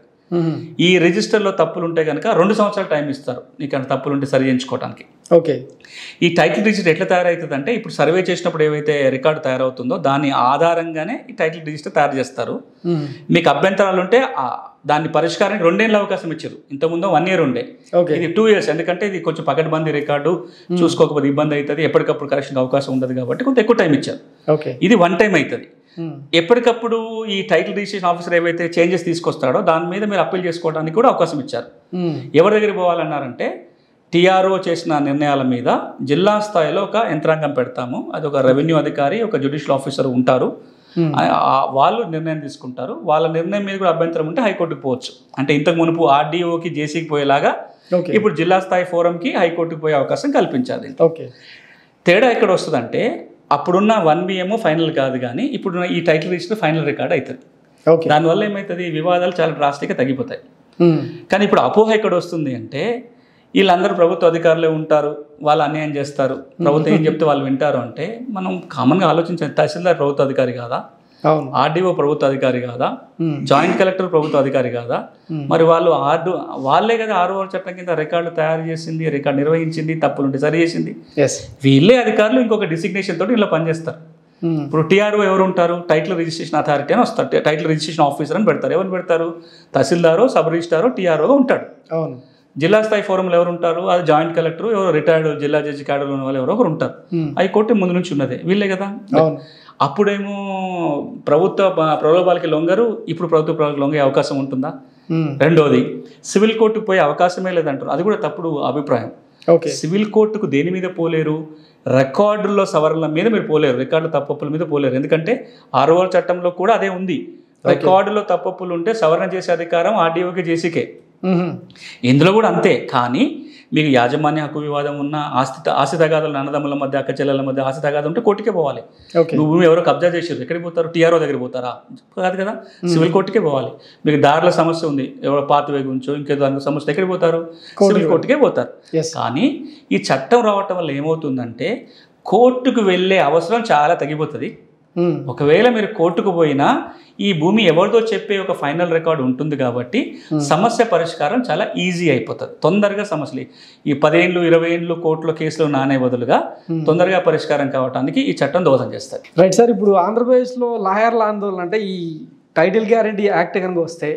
ఈ రిజిస్టర్లో తప్పులు ఉంటే కనుక రెండు సంవత్సరాలు టైం ఇస్తారు నీకు అంత తప్పులు ఉంటే సరి చేయించుకోవడానికి ఓకే ఈ టైటిల్ రిజిస్టర్ ఎట్లా తయారవుతుంది అంటే ఇప్పుడు సర్వే చేసినప్పుడు ఏవైతే రికార్డు తయారవుతుందో దాని ఆధారంగానే ఈ టైటిల్ రిజిస్టర్ తయారు చేస్తారు మీకు అభ్యంతరాలు ఉంటే ఆ దాన్ని పరిష్కారానికి రెండేళ్ళ అవకాశం ఇచ్చారు ఇంతకుముందు వన్ ఇయర్ ఉండే ఓకే ఇది టూ ఇయర్స్ ఎందుకంటే ఇది కొంచెం పకడ్బందీ రికార్డు చూసుకోకపోతే ఇబ్బంది అవుతుంది ఎప్పటికప్పుడు కరెక్షన్ అవకాశం ఉండదు కాబట్టి కొంత ఎక్కువ టైం ఇచ్చారు ఓకే ఇది వన్ టైం అవుతుంది ఎప్పటికప్పుడు ఈ టైటిల్ రిజిస్ట్రేషన్ ఆఫీసర్ ఏవైతే చేంజెస్ తీసుకొస్తాడో దాని మీద మీరు అప్పీల్ చేసుకోవడానికి కూడా అవకాశం ఇచ్చారు ఎవరి దగ్గరికి పోవాలన్నారంటే టీఆర్ఓ చేసిన నిర్ణయాల మీద జిల్లా స్థాయిలో ఒక యంత్రాంగం పెడతాము అది ఒక రెవెన్యూ అధికారి ఒక జ్యుడిషియల్ ఆఫీసర్ ఉంటారు ఆ- ఆ- వాళ్ళు నిర్ణయం తీసుకుంటారు వాళ్ళ నిర్ణయం మీద కూడా అభ్యంతరం ఉంటే హైకోర్టుకు పోవచ్చు అంటే ఇంతకు మునుపు ఆర్డీఓకి జేసీకి పోయేలాగా ఓకే ఇప్పుడు జిల్లా స్థాయి ఫోరంకి హైకోర్టుకు పోయే అవకాశం కల్పించాలి ఓకే తేడా ఎక్కడ వస్తుందంటే అప్పుడున్న వన్ బిఎం ఫైనల్ కాదు కానీ ఇప్పుడున్న ఈ టైటిల్ రిజిస్టర్ ఫైనల్ రికార్డ్ అవుతుంది ఓకే దానివల్ల ఏమవుతుంది వివాదాలు చాలా డ్రాస్టిక్గా తగ్గిపోతాయి కానీ ఇప్పుడు అపోహ ఎక్కడ వస్తుంది అంటే వీళ్ళందరూ ప్రభుత్వ అధికారులే ఉంటారు వాళ్ళు అన్యాయం చేస్తారు ప్రభుత్వం ఏం చెప్తే వాళ్ళు వింటారు అంటే మనం కామన్గా ఆలోచించాలి తహసీల్దార్ ప్రభుత్వ అధికారి కాదా అవును ఆర్డీఓ ప్రభుత్వ అధికారి కాదా Hmm. జాయింట్ కలెక్టర్ ప్రభుత్వ అధికారి కాదా Hmm. మరి వాళ్ళు ఆర్డు వాళ్ళే కదా ఆర్ఓఆర్ చట్టం కింద రికార్డు తయారు చేసింది రికార్డు నిర్వహించింది తప్పులుంటే సరి చేసింది ఎస్ వీళ్ళే అధికారులు ఇంకొక డిసిగ్నేషన్ తోటి ఇలా పనిచేస్తారు ఇప్పుడు టీఆర్ఓ ఎవరు ఉంటారు టైటిల్ రిజిస్ట్రేషన్ అథారిటీ అని వస్తారు టైటిల్ రిజిస్ట్రేషన్ ఆఫీసర్ అని పెడతారు ఎవరు పెడతారు తహసీల్దారో సబ్ రిజిస్టారో టీఆర్ఓగా ఉంటాడు అవును జిల్లా స్థాయి ఫోరంలో ఎవరు ఉంటారు అది జాయింట్ కలెక్టర్ ఎవరు రిటైర్డ్ జిల్లా జడ్జి క్యాడర్లో ఉన్న వాళ్ళు ఎవరో ఒకరు ఉంటారు Hmm. హైకోర్టు ముందు నుంచి ఉన్నదే వీళ్ళే కదా అవును అప్పుడేమో ప్రభుత్వ ప- ప్రలోభాలకి లొంగరు ఇప్పుడు ప్రభుత్వ ప్రలోభాలకి లొంగే అవకాశం ఉంటుందా Hmm. రెండోది సివిల్ కోర్టుకు పోయే అవకాశమే లేదంటారు అది కూడా తప్పుడు అభిప్రాయం ఓకే సివిల్ కోర్టుకు దేని మీద పోలేరు రికార్డుల్లో సవరణల మీద మీరు పోలేరు రికార్డు తప్పప్పుల మీద పోలేరు ఎందుకంటే ఆర్ఓఆర్ చట్టంలో కూడా అదే ఉంది రికార్డులో తప్పప్పులు ఉంటే సవరణ చేసే అధికారం ఆర్డీఓకి జేసీకే Mhm. ఇందులో కూడా అంతే కానీ మీకు యాజమాన్య హక్కు వివాదం ఉన్న ఆస్తి ఆస్తి తగాదాలు అన్నదమ్ముల మధ్య అక్క చెల్లెల మధ్య ఆస్తి తగాదం ఉంటే కోర్టుకే పోవాలి ఓకే నువ్వు భూమి ఎవరో కబ్జా చేసారు ఎక్కడికి పోతారు టీఆర్ఓ దగ్గర పోతారా కాదు కదా సివిల్ కోర్టుకే పోవాలి మీకు దారిలో సమస్య ఉంది ఎవరో పాత గురించో ఇంకేదో దానికి సమస్య ఎక్కడికి పోతారు సివిల్ కోర్టుకే పోతారు ఎస్ కానీ ఈ చట్టం రావటం వల్ల ఏమవుతుందంటే కోర్టుకు వెళ్ళే అవసరం చాలా తగ్గిపోతుంది ఒకవేళ మీరు కోర్టుకు పోయినా ఈ భూమి ఎవరిదో చెప్పే ఒక ఫైనల్ రికార్డు ఉంటుంది కాబట్టి సమస్య పరిష్కారం చాలా ఈజీ అయిపోతుంది తొందరగా సమస్యలు ఈ పదేళ్ళు ఇరవై ఏళ్ళు కోర్టులో కేసులు నానే బదులుగా తొందరగా పరిష్కారం కావడానికి ఈ చట్టం దోహదం చేస్తుంది రైట్ సార్ ఇప్పుడు ఆంధ్రప్రదేశ్లో లాయర్ల ఆందోళన అంటే ఈ టైటిల్ గ్యారంటీ యాక్ట్ కనుక వస్తే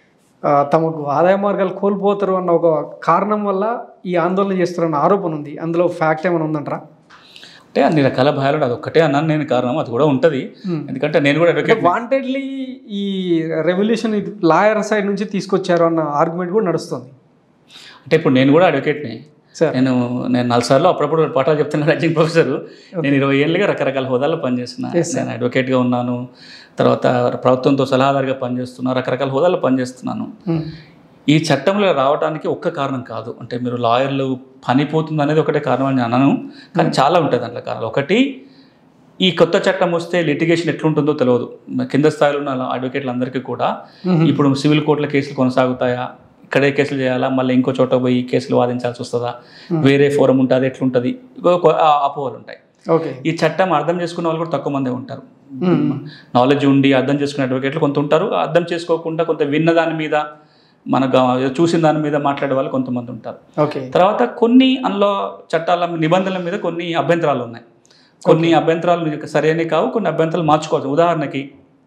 ఆ, తమకు ఆదాయ మార్గాలు కోల్పోతారు అన్న ఒక కారణం వల్ల ఈ ఆందోళన చేస్తారన్న ఆరోపణ ఉంది అందులో ఫ్యాక్ట్ ఏమైనా ఉందంటారా అంటే అన్ని రకాల భయాలు అది ఒక్కటే అన్నాను నేను కారణం అది కూడా ఉంటుంది ఎందుకంటే నేను కూడా అడ్వకేట్ వాంటెడ్లీ ఈ రెవల్యూషన్ లాయర్ సైడ్ నుంచి తీసుకొచ్చారు అన్న ఆర్గ్యుమెంట్ కూడా నడుస్తుంది అంటే ఇప్పుడు నేను కూడా అడ్వకేట్ని సార్ నేను నేను నాలుగు సార్లు అప్పుడప్పుడు పాఠాలు చెప్తున్నా రైటింగ్ ప్రొఫెసర్ నేను ఇరవై ఏళ్ళుగా రకరకాల హోదాల్లో పనిచేస్తున్నా Yes, sir. నేను అడ్వకేట్గా ఉన్నాను తర్వాత ప్రభుత్వంతో సలహాదారుగా పనిచేస్తున్నా రకరకాల హోదాల్లో పనిచేస్తున్నాను ఉమ్. ఈ చట్టంలో రావడానికి ఒక్క కారణం కాదు అంటే మీరు లాయర్లు పని పోతుంది అనేది ఒకటే కారణం అని అనను కానీ చాలా ఉంటుంది దాంట్లో కారణాలు ఒకటి ఈ కొత్త చట్టం వస్తే లిటిగేషన్ ఎట్లుంటుందో తెలియదు కింద స్థాయిలో ఉన్న అడ్వకేట్లందరికీ కూడా మ్మ్. ఇప్పుడు సివిల్ కోర్టుల కేసులు కొనసాగుతాయా ఇక్కడే కేసులు చేయాలా మళ్ళీ ఇంకో చోట పోయి కేసులు వాదించాల్సి వస్తుందా వేరే ఫోరం ఉంటుంది ఎట్లుంటుంది ఇంకో కొ- ఆ అపోహలు ఉంటాయి ఓకే ఈ చట్టం అర్థం చేసుకున్న వాళ్ళు కూడా తక్కువ మందే ఉంటారు మ్మ్. నాలెడ్జ్ ఉండి అర్థం చేసుకునే అడ్వకేట్లు కొంత ఉంటారు అర్థం చేసుకోకుండా కొంత విన్న దాని మీద మన గ- చూసిన దాని మీద మాట్లాడే వాళ్ళు కొంతమంది ఉంటారు ఓకే తర్వాత కొన్ని అందులో చట్టాల నిబంధనల మీద కొన్ని అభ్యంతరాలు ఉన్నాయి కొన్ని అభ్యంతరాలు మీకు సరైనవి కావు కొన్ని అభ్యంతరాలు మార్చుకోవచ్చు ఉదాహరణకి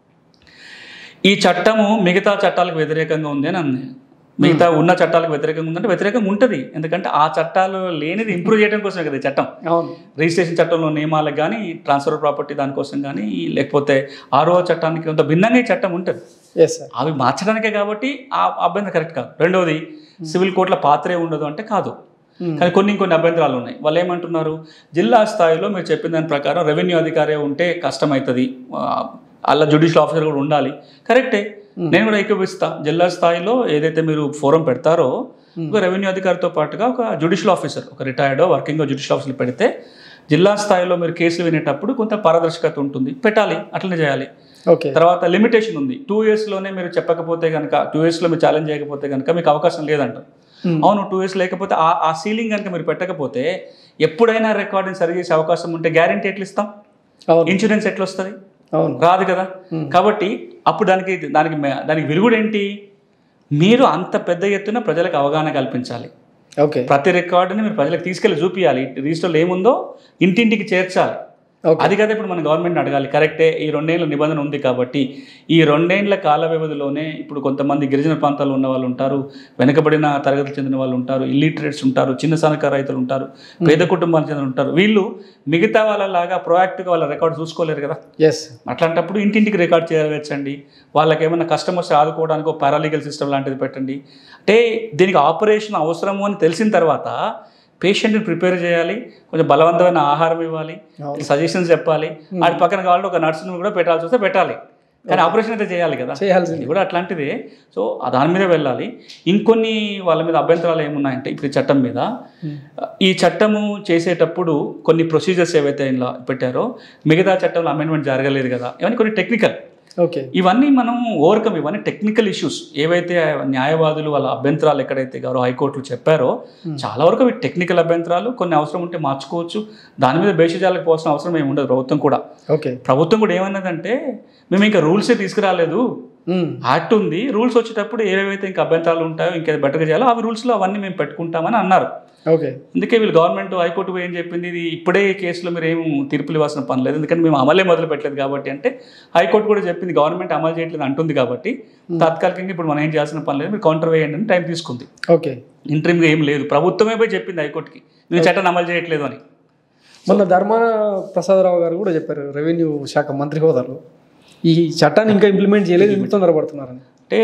ఈ చట్టము మిగతా చట్టాలకు వ్యతిరేకంగా ఉంది అని అంది మిగతా ఉన్న చట్టాలకు వ్యతిరేకంగా ఉందంటే వ్యతిరేకంగా ఉంటుంది ఎందుకంటే ఆ చట్టాలు లేనిది ఇంప్రూవ్ చేయడం కోసమే కదా ఈ చట్టం అవును రిజిస్ట్రేషన్ చట్టంలో నియమాలకు కానీ ట్రాన్స్ఫర్ ప్రాపర్టీ దానికోసం కానీ లేకపోతే ఆరో చట్టానికి కొంత భిన్నంగా ఈ చట్టం ఉంటుంది ఎస్ సార్ అవి మార్చడానికే కాబట్టి ఆ అభ్యంతరం కరెక్ట్ కాదు రెండవది సివిల్ కోర్టుల పాత్రే ఉండదు అంటే కాదు మ్మ్. కానీ కొన్ని ఇంకొన్ని అభ్యంతరాలు ఉన్నాయి వాళ్ళు ఏమంటున్నారు జిల్లా స్థాయిలో మీరు చెప్పిన దాని ప్రకారం రెవెన్యూ అధికారి ఉంటే కష్టమవుతుంది ఆ, అలా జ్యుడిషియల్ ఆఫీసర్ కూడా ఉండాలి కరెక్టే నేను కూడా ఏకీపిస్తా జిల్లా స్థాయిలో ఏదైతే మీరు ఫోరం పెడతారో ఒక రెవెన్యూ అధికారితో పాటుగా ఒక జ్యుడిషియల్ ఆఫీసర్ ఒక రిటైర్డ్ వర్కింగ్ జ్యుడిషియల్ ఆఫీసర్ పెడితే జిల్లా స్థాయిలో మీరు కేసులు వినేటప్పుడు కొంత పారదర్శకత ఉంటుంది పెట్టాలి అట్లనే చేయాలి ఓకే తర్వాత లిమిటేషన్ ఉంది టూ ఇయర్స్లోనే మీరు చెప్పకపోతే కనుక టూ ఇయర్స్లో మీరు ఛాలెంజ్ చేయకపోతే కనుక మీకు అవకాశం లేదంట Hmm. అవును టూ ఇయర్స్ లేకపోతే ఆ ఆ సీలింగ్ కనుక మీరు పెట్టకపోతే ఎప్పుడైనా రికార్డింగ్ సరి చేసే అవకాశం ఉంటే గ్యారంటీ ఎట్లా ఇస్తాం అవును ఇన్సూరెన్స్ ఎట్లా వస్తుంది అవును రాదు కదా కాబట్టి అప్పుడు దానికి దానికి మే- దానికి విరుగుడు ఏంటి మీరు అంత పెద్ద ఎత్తున ప్రజలకు అవగాహన కల్పించాలి ఓకే ప్రతి రికార్డుని మీరు ప్రజలకు తీసుకెళ్ళి చూపించాలి రిజిస్టర్లో ఏముందో ఇంటింటికి చేర్చాలి ఓకే అది కదా ఇప్పుడు మన గవర్నమెంట్ అడగాలి కరెక్టే ఈ రెండేళ్ళ నిబంధన ఉంది కాబట్టి ఈ రెండేళ్ల కాల వ్యవధిలోనే ఇప్పుడు కొంతమంది గిరిజన ప్రాంతాల్లో ఉన్న వాళ్ళు ఉంటారు వెనుకబడిన తరగతికి చెందిన వాళ్ళు ఉంటారు ఇల్లిటరేట్స్ ఉంటారు చిన్న సన్నకారు రైతులు ఉంటారు పేద కుటుంబాలకు చెందిన ఉంటారు వీళ్ళు మిగతా వాళ్ళలాగా ప్రొయాక్టివ్గా వాళ్ళ రికార్డు చూసుకోలేరు కదా ఎస్ అట్లాంటప్పుడు ఇంటింటికి రికార్డ్ చేయవచ్చండి వాళ్ళకి ఏమైనా కష్టం వస్తే ఆదుకోవడానికి ఒక పారాలీగల్ సిస్టమ్ లాంటిది పెట్టండి అంటే దీనికి ఆపరేషన్ అవసరము అని తెలిసిన తర్వాత పేషెంట్ని ప్రిపేర్ చేయాలి కొంచెం బలవంతమైన ఆహారం ఇవ్వాలి అవును. సజెషన్స్ చెప్పాలి వాటి పక్కన కావాలంటే ఒక నర్సును కూడా పెట్టాల్సి వస్తే పెట్టాలి కానీ ఆపరేషన్ అయితే చేయాలి కదా చేయాల్సింది ఇది కూడా అట్లాంటిదే సో ఆ దాని మీద వెళ్ళాలి ఇంకొన్ని వాళ్ళ మీద అభ్యంతరాలు ఏమున్నాయంటే ఇప్పుడు ఈ చట్టం మీద ఈ చట్టము చేసేటప్పుడు కొన్ని ప్రొసీజర్స్ ఏవైతే ఇలా పెట్టారో మిగతా చట్టంలో అమెండ్మెంట్ జరగలేదు కదా ఇవన్నీ కొన్ని టెక్నికల్ ఓకే ఇవన్నీ మనం ఓవర్కమ్ ఇవన్నీ టెక్నికల్ ఇష్యూస్ ఏవైతే న్యాయవాదులు వాళ్ళ అభ్యంతరాలు ఎక్కడైతే గౌరవ హైకోర్టులు చెప్పారో చాలా వరకు అవి టెక్నికల్ అభ్యంతరాలు కొన్ని అవసరం ఉంటే మార్చుకోవచ్చు దాని మీద బేషజాలకు పోవాల్సిన అవసరం ఏమి ఉండదు ప్రభుత్వం కూడా ఓకే ప్రభుత్వం కూడా ఏమన్నదంటే మేము ఇంకా రూల్సే తీసుకురాలేదు మ్మ్. యాక్ట్ ఉంది రూల్స్ వచ్చేటప్పుడు ఏవేవైతే ఇంకా అభ్యంతరాలు ఉంటాయో ఇంకా బెటర్గా చేయాలో అవి రూల్స్లో అవన్నీ మేము పెట్టుకుంటామని అన్నారు ఓకే అందుకే వీళ్ళు గవర్నమెంట్ హైకోర్టు పోయి ఏం చెప్పింది ఇది ఇప్పుడే ఈ కేసులో మీరు ఏం తీర్పులు ఇవ్వాల్సిన పని లేదు ఎందుకంటే మేము అమలే మొదలు పెట్టలేదు కాబట్టి అంటే హైకోర్టు కూడా చెప్పింది గవర్నమెంట్ అమలు చేయట్లేదు అంటుంది కాబట్టి తాత్కాలికంగా ఇప్పుడు మనం ఏం చేయాల్సిన పని లేదు మీరు కౌంటర్ వేయండి అని టైం తీసుకుంది ఓకే ఇంటర్వ్యూగా ఏం లేదు ప్రభుత్వమే పోయి చెప్పింది హైకోర్టుకి మీరు చట్టాన్ని అమలు చేయట్లేదు అని మొన్న ధర్మాన ప్రసాదరావు గారు కూడా చెప్పారు రెవెన్యూ శాఖ మంత్రి హోదాలో ఈ చట్టాన్ని ఇంకా ఇంప్లిమెంట్ చేయలేదు ఎందుకు తొందరపడుతున్నారని అంటే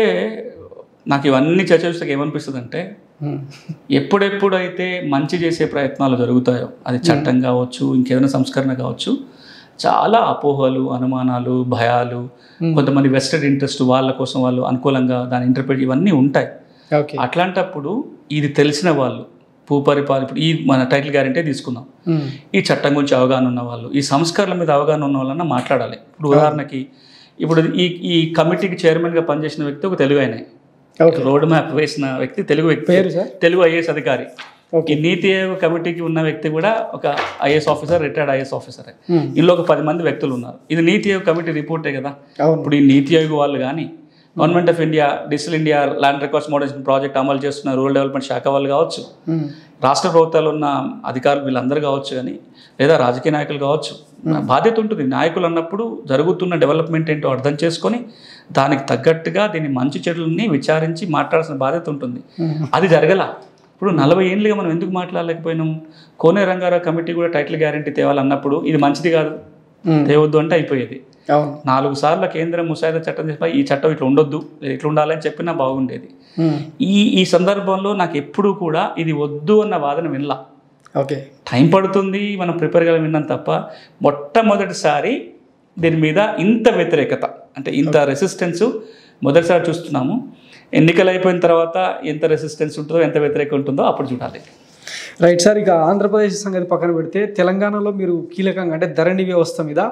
నాకు ఇవన్నీ చర్చ చూస్తే ఏమనిపిస్తుంది అంటే మ్మ్. ఎప్పుడెప్పుడైతే మంచి చేసే ప్రయత్నాలు జరుగుతాయో అది చట్టం కావచ్చు ఇంకేదైనా సంస్కరణ కావచ్చు చాలా అపోహలు అనుమానాలు భయాలు కొంతమంది వెస్టెడ్ ఇంట్రెస్ట్ వాళ్ళ కోసం వాళ్ళు అనుకూలంగా దాని ఇంటర్ప్రిట్ ఇవన్నీ ఉంటాయి ఓకే అట్లాంటప్పుడు ఇది తెలిసిన వాళ్ళు భూపరిపాలన ఇప్పుడు ఈ మన టైటిల్ గ్యారంటీ తీసుకుందాం మ్మ్. ఈ చట్టం గురించి అవగాహన ఉన్న వాళ్ళు ఈ సంస్కరణల మీద అవగాహన ఉన్న వాళ్ళన్నా మాట్లాడాలి ఇప్పుడు ఉదాహరణకి ఇప్పుడు ఈ ఈ కమిటీకి చైర్మన్గా పనిచేసిన వ్యక్తి ఒక తెలుగు ఆయనే ఓకే రోడ్ మ్యాప్ వేసిన వ్యక్తి తెలుగు వ్యక్తి పేరు సార్ తెలుగు ఐఏఎస్ అధికారి ఓకే ఈ నీతి ఆయోగ్ కమిటీకి ఉన్న వ్యక్తి కూడా ఒక ఐఏఎస్ ఆఫీసర్ రిటైర్డ్ ఐఏఎస్ ఆఫీసరే మ్మ్. ఇందులో ఒక పది మంది వ్యక్తులు ఉన్నారు ఇది నీతి ఆయోగ్ కమిటీ రిపోర్టే కదా అవును ఇప్పుడు ఈ నీతి ఆయోగ్ వాళ్ళు కానీ government of India digital India land records moderation project అమలు చేస్తున్న రూరల్ డెవలప్మెంట్ శాఖ వాళ్ళు కావచ్చు మ్మ్. రాష్ట్ర ప్రభుత్వాలు ఉన్న అధికారులు వీళ్ళందరూ కావచ్చు కానీ లేదా రాజకీయ నాయకులు కావచ్చు బాధ్యత ఉంటుంది నాయకులు అన్నప్పుడు జరుగుతున్న డెవలప్మెంట్ ఏంటో అర్థం చేసుకొని దానికి తగ్గట్టుగా దీని మంచి చెడులని విచారించి మాట్లాడాల్సిన బాధ్యత ఉంటుంది మ్మ్. అది జరగల ఇప్పుడు నలభై ఏళ్ళుగా మనం ఎందుకు మాట్లాడలేకపోయినాము కోనే రంగారావు కమిటీ కూడా టైటిల్ గ్యారంటీ తేవాలన్నప్పుడు ఇది మంచిది కాదు మ్మ్. తేవద్దు అంటే అయిపోయేది అవును నాలుగు సార్లు కేంద్రం ముసాయిదా చట్టం చెప్పి ఈ చట్టం ఇట్లా ఉండొద్దు ఇట్లా ఉండాలని చెప్పినా బాగుండేది ఉమ్. ఈ ఈ సందర్భంలో నాకు ఎప్పుడూ కూడా ఇది వద్దు అన్న వాదన వినలా ఓకే టైం పడుతుంది మనం ప్రిపేర్గా విన్నాం తప్ప మొట్టమొదటిసారి దీని మీద ఇంత వ్యతిరేకత అంటే ఇంత రెసిస్టెన్స్ మొదటిసారి చూస్తున్నాము ఎన్నికలు అయిపోయిన తర్వాత ఎంత రెసిస్టెన్స్ ఉంటుందో ఎంత వ్యతిరేకత ఉంటుందో అప్పుడు చూడాలి రైట్ సార్ ఇక ఆంధ్రప్రదేశ్ సంగతి పక్కన పెడితే తెలంగాణలో మీరు కీలకంగా అంటే ధరణి వ్యవస్థ మీద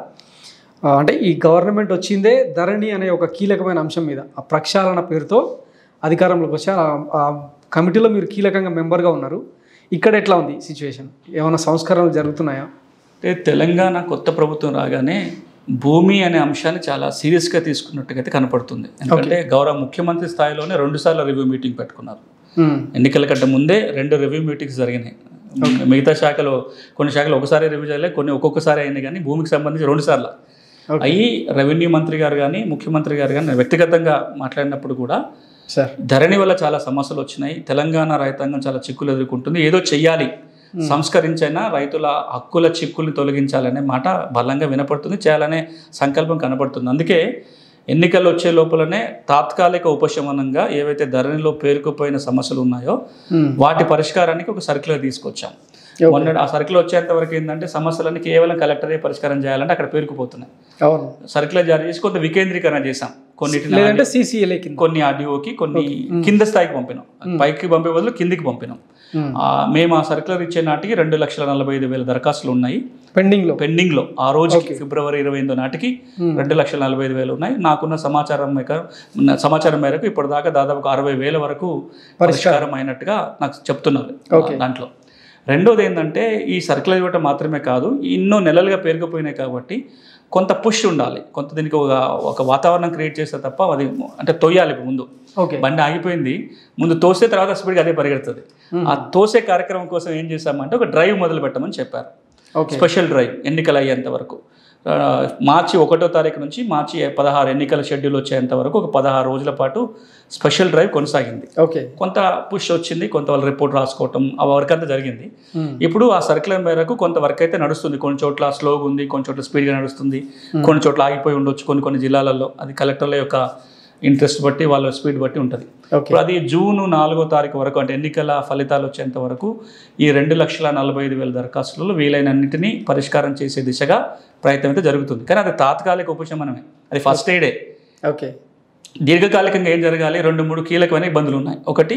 ఆ, అంటే ఈ గవర్నమెంట్ వచ్చిందే ధరణి అనే ఒక కీలకమైన అంశం మీద ఆ ప్రక్షాళన పేరుతో అధికారంలోకి వచ్చి ఆ- ఆ కమిటీలో మీరు కీలకంగా మెంబర్గా ఉన్నారు ఇక్కడ ఎట్లా ఉంది సిచ్యువేషన్ ఏమైనా సంస్కరణలు జరుగుతున్నాయా అంటే తెలంగాణ కొత్త ప్రభుత్వం రాగానే భూమి అనే అంశాన్ని చాలా సీరియస్గా తీసుకున్నట్టుగా అయితే కనపడుతుంది ఎందుకంటే గౌరవ ముఖ్యమంత్రి స్థాయిలోనే రెండుసార్లు రివ్యూ మీటింగ్ పెట్టుకున్నారు ఉమ్. ఎన్నికల కంటే ముందే రెండు రివ్యూ మీటింగ్స్ జరిగినాయి మిగతా శాఖలు కొన్ని శాఖలు ఒకసారి రివ్యూ చేయలే కొన్ని ఒక్కొక్కసారి అయింది కానీ భూమికి సంబంధించి రెండు సార్లు Okay. అయ్యి రెవెన్యూ మంత్రి గారు కానీ ముఖ్యమంత్రి గారు కానీ నేను వ్యక్తిగతంగా మాట్లాడినప్పుడు కూడా సార్ ధరణి వల్ల చాలా సమస్యలు వచ్చినాయి తెలంగాణ రైతాంగం చాలా చిక్కులు ఎదుర్కొంటుంది ఏదో చెయ్యాలి సంస్కరించైనా రైతుల హక్కుల చిక్కుల్ని తొలగించాలనే మాట బలంగా వినపడుతుంది చేయాలనే సంకల్పం కనపడుతుంది అందుకే ఎన్నికలు వచ్చే లోపలనే తాత్కాలిక ఉపశమనంగా ఏవైతే ధరణిలో పేరుకుపోయిన సమస్యలు ఉన్నాయో ఉమ్. వాటి పరిష్కారానికి ఒక సర్క్యులర్ తీసుకొచ్చాం మొన్న ఆ సర్క్యులర్ వచ్చేంత వరకు ఏంటంటే సమస్యలన్నీ కేవలం కలెక్టరే పరిష్కారం చేయాలంటే అక్కడ పేరుకుపోతున్నాయి అవును సర్క్యులర్ జారీ చేసి కొంత వికేంద్రీకరణ చేశాం కొన్నిటిని లేదంటే సిసిఎల్ఏ కింద కొన్ని ఆర్డీఓకి కొన్ని కింద స్థాయికి పంపినాం పైకి పంపే బదులు కిందికి పంపినాం ఉమ్. ఆ, మేము ఆ సర్క్యులర్ ఇచ్చే నాటికి రెండు లక్షల నలభై ఐదు వేల దరఖాస్తులు ఉన్నాయి పెండింగ్లో పెండింగ్లో ఆ రోజుకి ఫిబ్రవరి ఇరవై ఎనిమిదో నాటికి రెండు లక్షల నలభై ఐదు వేలు ఉన్నాయి నాకున్న సమాచారం మేరకు ఉన్న సమాచారం మేరకు ఇప్పటిదాకా దాదాపు ఒక అరవై వేల వరకు పరిష్కారం అయినట్టుగా నాకు చెప్తున్నారు దాంట్లో రెండోది ఏంటంటే ఈ సర్క్యులర్ ఇవ్వటం మాత్రమే కాదు ఎన్నో నెలలుగా పేరుకుపోయినాయి కాబట్టి కొంత పుష్ ఉండాలి కొంత దీనికి ఒక ఒక వాతావరణం క్రియేట్ చేస్తే తప్ప అది అంటే తొయ్యాలి ముందు ఓకే బండి ఆగిపోయింది ముందు తోసే తర్వాత స్పీడ్గా అదే పరిగెడుతుంది ఆ తోసే కార్యక్రమం కోసం ఏం చేశామంటే ఒక డ్రైవ్ మొదలు పెట్టమని చెప్పారు ఓకే స్పెషల్ డ్రైవ్ ఎన్నికలు అయ్యేంత వరకు ఆ, మార్చి ఒకటో తారీఖు నుంచి మార్చి పదహారు ఎన్నికల షెడ్యూల్ వచ్చేంత వరకు ఒక పదహారు రోజుల పాటు స్పెషల్ డ్రైవ్ కొనసాగింది ఓకే కొంత పుష్ వచ్చింది కొంత వాళ్ళ రిపోర్ట్ రాసుకోవటం ఆ వర్క్ అంతా జరిగింది ఉమ్. ఇప్పుడు ఆ సర్క్యులర్ మేరకు కొంత వర్క్ అయితే నడుస్తుంది కొన్ని చోట్ల స్లోగా ఉంది కొన్ని చోట్ల స్పీడ్గా నడుస్తుంది కొన్ని చోట్ల ఆగిపోయి ఉండొచ్చు కొన్ని కొన్ని జిల్లాలలో అది కలెక్టర్ల యొక్క ఇంట్రెస్ట్ బట్టి వాళ్ళ స్పీడ్ బట్టి ఉంటుంది ఓకే ఇప్పుడు అది జూన్ నాలుగో తారీఖు వరకు అంటే ఎన్నికల ఫలితాలు వచ్చేంత వరకు ఈ రెండు లక్షల నలభై ఐదు వేల దరఖాస్తులలో వీలైనన్నింటినీ పరిష్కారం చేసే దిశగా ప్రయత్నం అయితే జరుగుతుంది కానీ అది తాత్కాలిక ఉపశమనమే అది ఫస్ట్ ఎయిడే ఓకే దీర్ఘకాలికంగా ఏం జరగాలి రెండు మూడు కీలకమైన ఇబ్బందులు ఉన్నాయి ఒకటి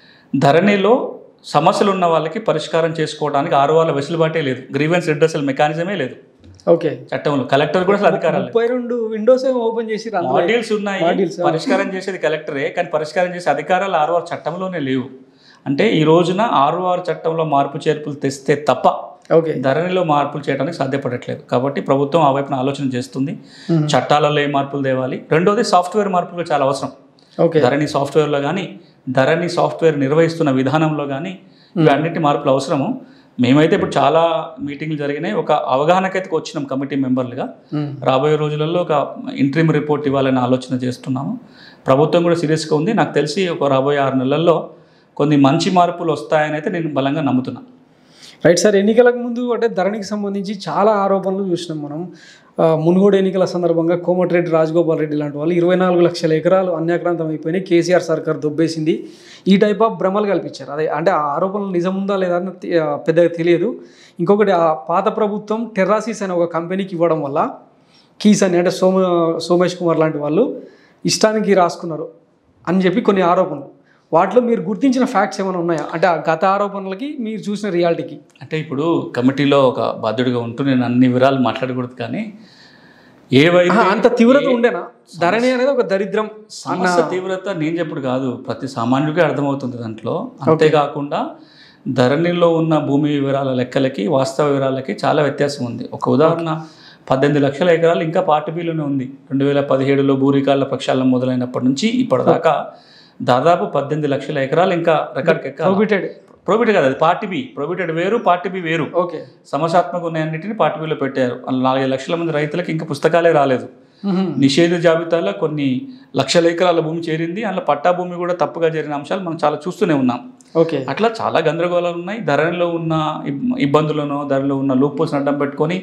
ధరణిలో సమస్యలు ఉన్న వాళ్ళకి పరిష్కారం చేసుకోవడానికి ఆరు వాళ్ళ వెసులుబాటే లేదు గ్రీవెన్స్ రిడ్రసల్ మెకానిజమే లేదు ఓకే చట్టంలో కలెక్టర్ కూడా అసలు అధికారాలు లేవు. ముప్పై రెండు విండోస్ ఏమో ఓపెన్ చేసి మాడ్యూల్స్ ఉన్నాయి Modules, ఆ. పరిష్కారం చేసేది కలెక్టరే కానీ పరిష్కారం చేసే అధికారాలు ఆర్ఓఆర్ చట్టంలోనే లేవు అంటే ఈ రోజున ఆర్ఓఆర్ చట్టంలో మార్పు చేర్పులు తెస్తే తప్ప ఓకే ధరణిలో మార్పులు చేయడానికి సాధ్యపడట్లేదు కాబట్టి ప్రభుత్వం ఆ వైపున ఆలోచన చేస్తుంది చట్టాలలో ఏ మార్పులు తేవాలి రెండోది సాఫ్ట్వేర్ మార్పులు చాలా అవసరం ఓకే ధరణి సాఫ్ట్వేర్లో కానీ ధరణి సాఫ్ట్వేర్ నిర్వహిస్తున్న విధానంలో కానీ ఇవన్నిటి మార్పులు అవసరము మేమైతే ఇప్పుడు చాలా మీటింగ్లు జరిగినాయి ఒక అవగాహనకైతే వచ్చినాం కమిటీ మెంబర్లుగా ఉమ్. రాబోయే రోజులలో ఒక ఇంట్రీమ్ రిపోర్ట్ ఇవ్వాలని ఆలోచన చేస్తున్నాము ప్రభుత్వం కూడా సీరియస్గా ఉంది నాకు తెలిసి ఒక రాబోయే ఆరు నెలల్లో కొన్ని మంచి మార్పులు వస్తాయని అయితే నేను బలంగా నమ్ముతున్నా రైట్ సార్ ఎన్నికలకు ముందు అంటే ధరణికి సంబంధించి చాలా ఆరోపణలు చూసినాం మనం ఆ, మునుగోడు ఎన్నికల సందర్భంగా కోమటిరెడ్డి రాజగోపాల్ రెడ్డి లాంటి వాళ్ళు ఇరవై నాలుగు లక్షల ఎకరాలు అన్యాక్రాంతం అయిపోయినాయి కేసీఆర్ సర్కార్ దొబ్బేసింది ఈ టైప్ ఆఫ్ భ్రమలు కల్పించారు అదే అంటే ఆ ఆరోపణలు నిజం ఉందా లేదా అని తె- ఆ, పెద్దగా తెలియదు ఇంకొకటి ఆ పాత ప్రభుత్వం టెర్రాసిస్ అనే ఒక కంపెనీకి ఇవ్వడం వల్ల కీస్ అని అంటే సోమ సోమేష్ కుమార్ లాంటి వాళ్ళు ఇష్టానికి రాసుకున్నారు అని చెప్పి కొన్ని ఆరోపణలు వాటిలో మీరు గుర్తించిన ఫ్యాక్ట్స్ ఏమైనా ఉన్నాయా అంటే ఆ గత ఆరోపణలకి మీరు చూసిన రియాలిటీకి అంటే ఇప్పుడు కమిటీలో ఒక బాధ్యుడిగా ఉంటూ నేను అన్ని వివరాలు మాట్లాడకూడదు కానీ ఏవైతే ఆహా, అంత తీవ్రత ఉండేనా ధరణి అనేది ఒక దరిద్రం సమస్య తీవ్రత నేను చెప్పుడు కాదు ప్రతి సామాన్యుడికి అర్థమవుతుంది దాంట్లో అంతేకాకుండా ధరణిలో ఉన్న భూమి వివరాల లెక్కలకి వాస్తవ వివరాలకి చాలా వ్యత్యాసం ఉంది ఒక ఉదాహరణ పద్దెనిమిది లక్షల ఎకరాలు ఇంకా పార్టీ బిలోనే ఉంది రెండు వేల పదిహేడులో భూరికాళ్ళ ప్రక్షాళన మొదలైనప్పటి నుంచి ఇప్పటిదాకా దాదాపు పద్దెనిమిది లక్షల ఎకరాలు ఇంకా రికార్డ్కి ఎక్కాలి ప్రొబిటెడ్ ప్రోబిటెడ్ కాదు అది పార్టీ బి ప్రోబిటెడ్ వేరు పార్టీ బి వేరు ఓకే సమస్యాత్మక ఉన్నాయన్నింటినీ పార్టీ బిలో పెట్టారు అందులో నాలుగైదు లక్షల మంది రైతులకు ఇంకా పుస్తకాలే రాలేదు నిషేధ జాబితాలో కొన్ని లక్షల ఎకరాల భూమి చేరింది అందులో పట్టా భూమి కూడా తప్పుగా చేరిన అంశాలు మనం చాలా చూస్తూనే ఉన్నాం ఓకే అట్లా చాలా గందరగోళాలు ఉన్నాయి ధరలో ఉన్న ఇబ్- ఇబ్బందులను ధరలో ఉన్న లూపోల్స్ అడ్డం పెట్టుకొని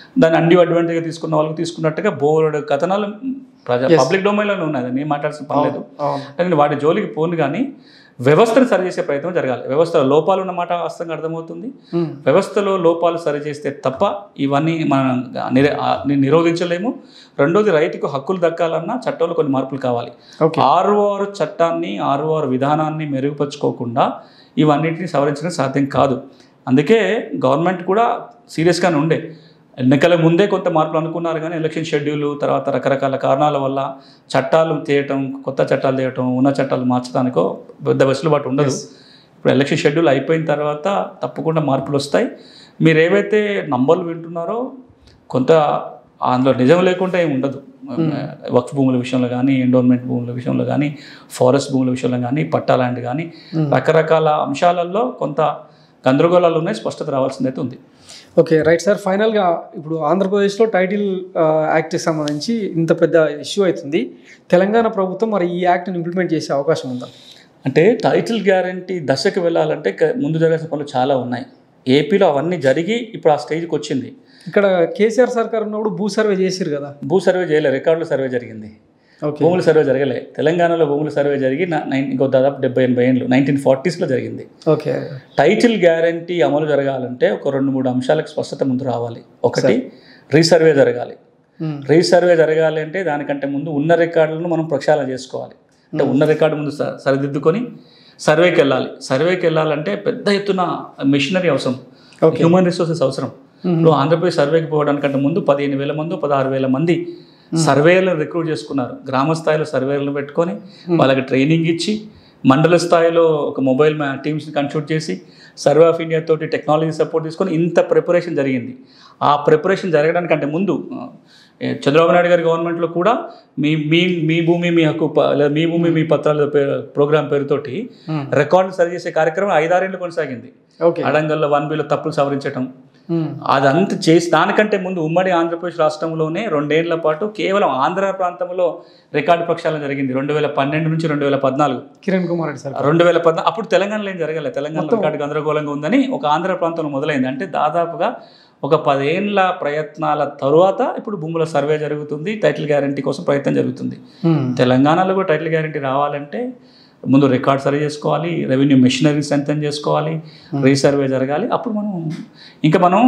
దాన్ని అండి అడ్వాంటేజ్గా తీసుకున్న వాళ్ళకి తీసుకున్నట్టుగా బోర్డు కథనాలు ప్రజా పబ్లిక్ డొమైన్లోనే ఉన్నాయి అది నేను మాట్లాడాల్సిన పని లేదు అవును నేను వాటి జోలికి పోను కానీ వ్యవస్థను సరిచేసే ప్రయత్నం జరగాలి వ్యవస్థలో లోపాలు ఉన్నమాట వాస్తవంగా అర్థమవుతుంది ఉమ్. వ్యవస్థలో లోపాలు సరిచేస్తే తప్ప ఇవన్నీ మనం నిర- ఆ, ని- నిరోధించలేము రెండోది రైతుకు హక్కులు దక్కాలన్నా చట్టంలో కొన్ని మార్పులు కావాలి ఓకే ఆర్ఓఆర్ చట్టాన్ని ఆర్ఓఆర్ విధానాన్ని మెరుగుపరుచుకోకుండా ఇవన్నిటిని సవరించడం సాధ్యం కాదు అందుకే గవర్నమెంట్ కూడా సీరియస్గానే ఉండే ఎన్నికల ముందే కొంత మార్పులు అనుకున్నారు కానీ ఎలక్షన్ షెడ్యూల్ తర్వాత రకరకాల కారణాల వల్ల చట్టాలు చేయటం కొత్త చట్టాలు చేయటం ఉన్న చట్టాలు మార్చడానికో పెద్ద వెసులుబాటు ఉండదు ఇప్పుడు ఎలక్షన్ షెడ్యూల్ అయిపోయిన తర్వాత తప్పకుండా మార్పులు వస్తాయి మీరు ఏవైతే నంబర్లు వింటున్నారో కొంత అందులో నిజం లేకుండా ఏమి ఉండదు వక్ఫ్ భూముల విషయంలో కానీ ఎండోన్మెంట్ భూముల విషయంలో కానీ ఫారెస్ట్ భూముల విషయంలో కానీ పట్టా ల్యాండ్ కానీ రకరకాల అంశాలలో కొంత గందరగోళాలు ఉన్నాయి స్పష్టత రావాల్సిందైతే ఉంది ఓకే రైట్ సార్ ఫైనల్గా ఇప్పుడు ఆంధ్రప్రదేశ్లో టైటిల్ ఆ, యాక్ట్కి సంబంధించి ఇంత పెద్ద ఇష్యూ అవుతుంది తెలంగాణ ప్రభుత్వం మరి ఈ యాక్ట్ని ఇంప్లిమెంట్ చేసే అవకాశం ఉందా అంటే టైటిల్ గ్యారంటీ దశకు వెళ్ళాలంటే క- ముందు జరగాల్సిన పనులు చాలా ఉన్నాయి ఏపీలో అవన్నీ జరిగి ఇప్పుడు ఆ స్టేజ్కి వచ్చింది ఇక్కడ కేసీఆర్ సర్కార్ ఉన్నప్పుడు భూ సర్వే చేసిరు కదా భూ సర్వే చేయలే రికార్డుల సర్వే జరిగింది ఓకే భూముల సర్వే జరగలే తెలంగాణలో భూముల సర్వే జరిగి నా- నైన్ ఇంకో దాదాపు డెబ్బై ఎనభై ఏళ్ళు నైన్టీన్ ఫార్టీస్లో జరిగింది ఓకే టైటిల్ గ్యారంటీ అమలు జరగాలంటే ఒక రెండు మూడు అంశాలకు స్పష్టత ముందు రావాలి ఒకటి రీసర్వే జరగాలి ఉమ్. రీసర్వే జరగాలి అంటే దానికంటే ముందు ఉన్న రికార్డులను మనం ప్రక్షాళన చేసుకోవాలి అంటే ఉన్న రికార్డు ముందు స- సరిదిద్దుకొని సర్వేకి వెళ్ళాలి సర్వేకి వెళ్ళాలంటే పెద్ద ఎత్తున మిషనరీ అవసరం Okay. హ్యూమన్ రిసోర్సెస్ అవసరం ఇప్పుడు ఆంధ్రప్రదేశ్ సర్వేకి పోవడానికంటే ముందు పదిహేను వేల మంది పదహారు వేల మంది సర్వేలను రిక్రూట్ చేసుకున్నారు గ్రామ స్థాయిలో సర్వేలను పెట్టుకొని వాళ్ళకి ట్రైనింగ్ ఇచ్చి మండల స్థాయిలో ఒక మొబైల్ మ్యా టీమ్స్ని కన్స్టిట్యూట్ చేసి సర్వే ఆఫ్ ఇండియా తోటి టెక్నాలజీ సపోర్ట్ తీసుకొని ఇంత ప్రిపరేషన్ జరిగింది ఆ ప్రిపరేషన్ జరగడానికంటే ముందు ఆ, ఏ, చంద్రబాబు నాయుడు గారి గవర్నమెంట్లో కూడా మీ మీ మీ భూమి మీ హక్కు ప- లేదా మీ భూమి మీ పత్రాల పేరు ప్రోగ్రామ్ పేరుతోటి Hmm. రికార్డులు సరిచేసే కార్యక్రమం ఐదారేళ్ళు కొనసాగింది ఓకే అడంగల్లో వన్ బిలో తప్పులు సవరించడం ఉమ్. అదంతా చేసి దానికంటే ముందు ఉమ్మడి ఆంధ్రప్రదేశ్ రాష్ట్రంలోనే రెండేళ్ల పాటు కేవలం ఆంధ్ర ప్రాంతంలో రికార్డు ప్రక్షాళన జరిగింది రెండు వేల పన్నెండు నుంచి రెండు వేల పద్నాలుగు కిరణ్ కుమార్ రెడ్డి సార్ రెండు వేల పద్నాలుగు అప్పుడు తెలంగాణలో ఏం జరగలేదు తెలంగాణ రికార్డు గందరగోళంగా ఉందని ఒక ఆంధ్ర ప్రాంతంలో మొదలైంది అంటే దాదాపుగా ఒక పదేళ్ల ప్రయత్నాల తరువాత ఇప్పుడు భూముల సర్వే జరుగుతుంది టైటిల్ గ్యారంటీ కోసం ప్రయత్నం జరుగుతుంది ఉమ్. తెలంగాణలో కూడా టైటిల్ గ్యారంటీ రావాలంటే ముందు రికార్డ్ సరి చేసుకోవాలి రెవెన్యూ మెషినరీ స్ట్రెంథన్ చేసుకోవాలి రీసర్వే జరగాలి అప్పుడు మనం ఇంకా మనం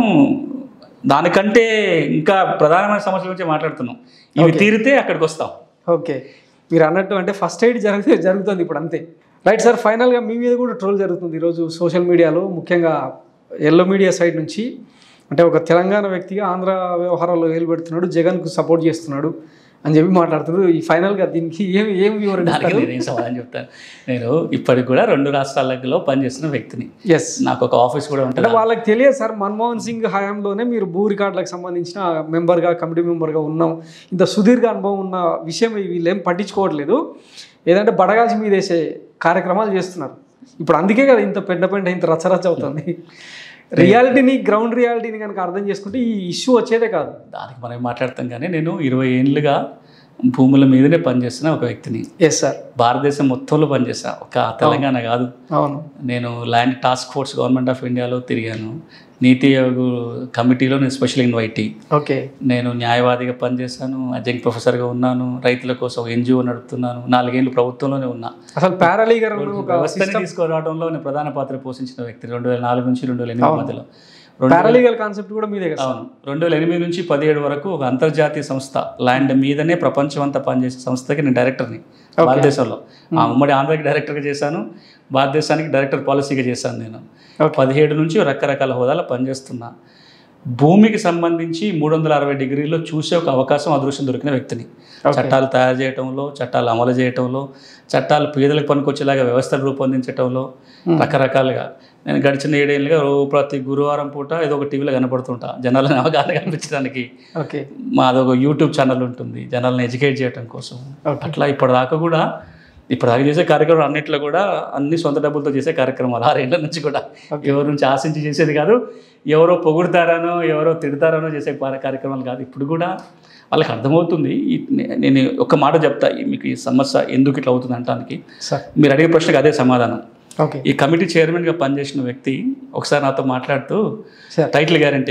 దానికంటే ఇంకా ప్రధానమైన సమస్యల గురించి మాట్లాడుతున్నాం ఇవి తీరితే అక్కడికి వస్తాం ఓకే మీరు అన్నట్టు అంటే ఫస్ట్ ఎయిడ్ జరిగితే జరుగుతుంది ఇప్పుడు అంతే రైట్ సార్ ఫైనల్గా మీ మీద కూడా ట్రోల్ జరుగుతుంది ఈరోజు సోషల్ మీడియాలో ముఖ్యంగా ఎల్లో మీడియా సైడ్ నుంచి అంటే ఒక తెలంగాణ వ్యక్తిగా ఆంధ్ర వ్యవహారాల్లో వేలు పెడుతున్నాడు జగన్కు సపోర్ట్ చేస్తున్నాడు అని చెప్పి మాట్లాడుతున్నారు ఈ ఫైనల్గా దీనికి ఏం ఏం వివరణ దానికి నేనేం సమాధానం చెప్తాను నేను ఇప్పటికి కూడా రెండు రాష్ట్రాలలో పనిచేస్తున్న వ్యక్తిని ఎస్ నాకు ఒక ఆఫీస్ కూడా ఉంటుంది అంటే వాళ్ళకి తెలియదు సార్ మన్మోహన్ సింగ్ హయాంలోనే మీరు భూ రికార్డులకు సంబంధించిన మెంబర్గా కమిటీ మెంబర్గా ఉన్నాం ఇంత సుదీర్ఘ అనుభవం ఉన్న విషయం వీళ్ళు ఏం పట్టించుకోవట్లేదు ఏదంటే బడగాల్సి మీద వేసే కార్యక్రమాలు చేస్తున్నారు ఇప్పుడు అందుకే కదా ఇంత పెద్ద పెద్ద ఇంత రచ్చరచ్చ అవుతుంది రియాలిటీని గ్రౌండ్ రియాలిటీని కనుక అర్థం చేసుకుంటే ఈ ఇష్యూ వచ్చేదే కాదు దానికి మనం ఏం మాట్లాడతాం కానీ నేను ఇరవై ఏళ్ళుగా భూముల మీదనే పనిచేస్తున్న ఒక వ్యక్తిని ఎస్ సార్ భారతదేశం మొత్తంలో పనిచేసా ఒక తెలంగాణ కాదు అవును నేను land task force government of ఇండియాలో తిరిగాను నీతి ఆయోగ్ కమిటీలో నేను స్పెషల్ ఇన్వైటీ ఓకే నేను న్యాయవాదిగా పనిచేశాను అడ్జంక్ట్ ప్రొఫెసర్గా ఉన్నాను రైతుల కోసం ఒక ఎన్జిఓ నడుపుతున్నాను నాలుగేళ్ళు ప్రభుత్వంలోనే ఉన్నా అసలు పారాలీగర్ ఒక వ్యవస్థని తీసుకురావడంలో నేను ప్రధాన పాత్ర పోషించిన వ్యక్తి రెండు వేల నాలుగు నుంచి రెండు వేల ఎనిమిది మధ్యలో రెండు పారాలీగల్ కాన్సెప్ట్ కూడా మీదే కదా అవును రెండు వేల ఎనిమిది నుంచి పదిహేడు వరకు ఒక అంతర్జాతీయ సంస్థ ల్యాండ్ మీదనే ప్రపంచం అంతా పనిచేసే సంస్థకి నేను డైరెక్టర్ని భారతదేశంలో ఆ ఉమ్మడి ఆంధ్రకి డైరెక్టర్గా చేశాను భారతదేశానికి డైరెక్టర్ పాలసీగా చేశాను నేను Okay. పదిహేడు నుంచి రకరకాల హోదాలో పనిచేస్తున్నా భూమికి సంబంధించి మూడు వందల అరవై డిగ్రీలో చూసే ఒక అవకాశం అదృష్టం దొరికిన వ్యక్తిని చట్టాలు తయారు చేయటంలో చట్టాలు అమలు చేయటంలో చట్టాలు పేదలకు పనికొచ్చేలాగా వ్యవస్థలు రూపొందించటంలో రకరకాలుగా నేను గడిచిన ఏడేళ్ళుగా రో ప్రతి గురువారం పూట ఏదో ఒక టీవీలో కనపడుతుంటా జనాలను అవగాహన కనిపించడానికి ఓకే మాదొక యూట్యూబ్ ఛానల్ ఉంటుంది జనాలను ఎడ్యుకేట్ చేయడం కోసం Okay. అట్లా ఇప్పటిదాకా కూడా ఇప్పటిదాకా చేసే కార్యక్రమం అన్నిట్లో కూడా అన్ని సొంత డబ్బులతో చేసే కార్యక్రమాలు ఆరేళ్ల నుంచి కూడా ఎవరి నుంచి ఆశించి చేసేది కాదు ఎవరో పొగుడతారనో ఎవరో తిడతారనో చేసే పా- కార్యక్రమాలు కాదు ఇప్పుడు కూడా వాళ్ళకి అర్థమవుతుంది ఈ- నే- నేను ఒక మాట చెప్తా ఈ మీకు ఈ సమస్య ఎందుకు ఇట్లా అవుతుంది అంటానికి సార్ మీరు అడిగే ప్రశ్నకు అదే సమాధానం ఓకే ఈ కమిటీ చైర్మన్గా పనిచేసిన వ్యక్తి ఒకసారి నాతో మాట్లాడుతూ సార్ టైటిల్ గ్యారంటీ మీద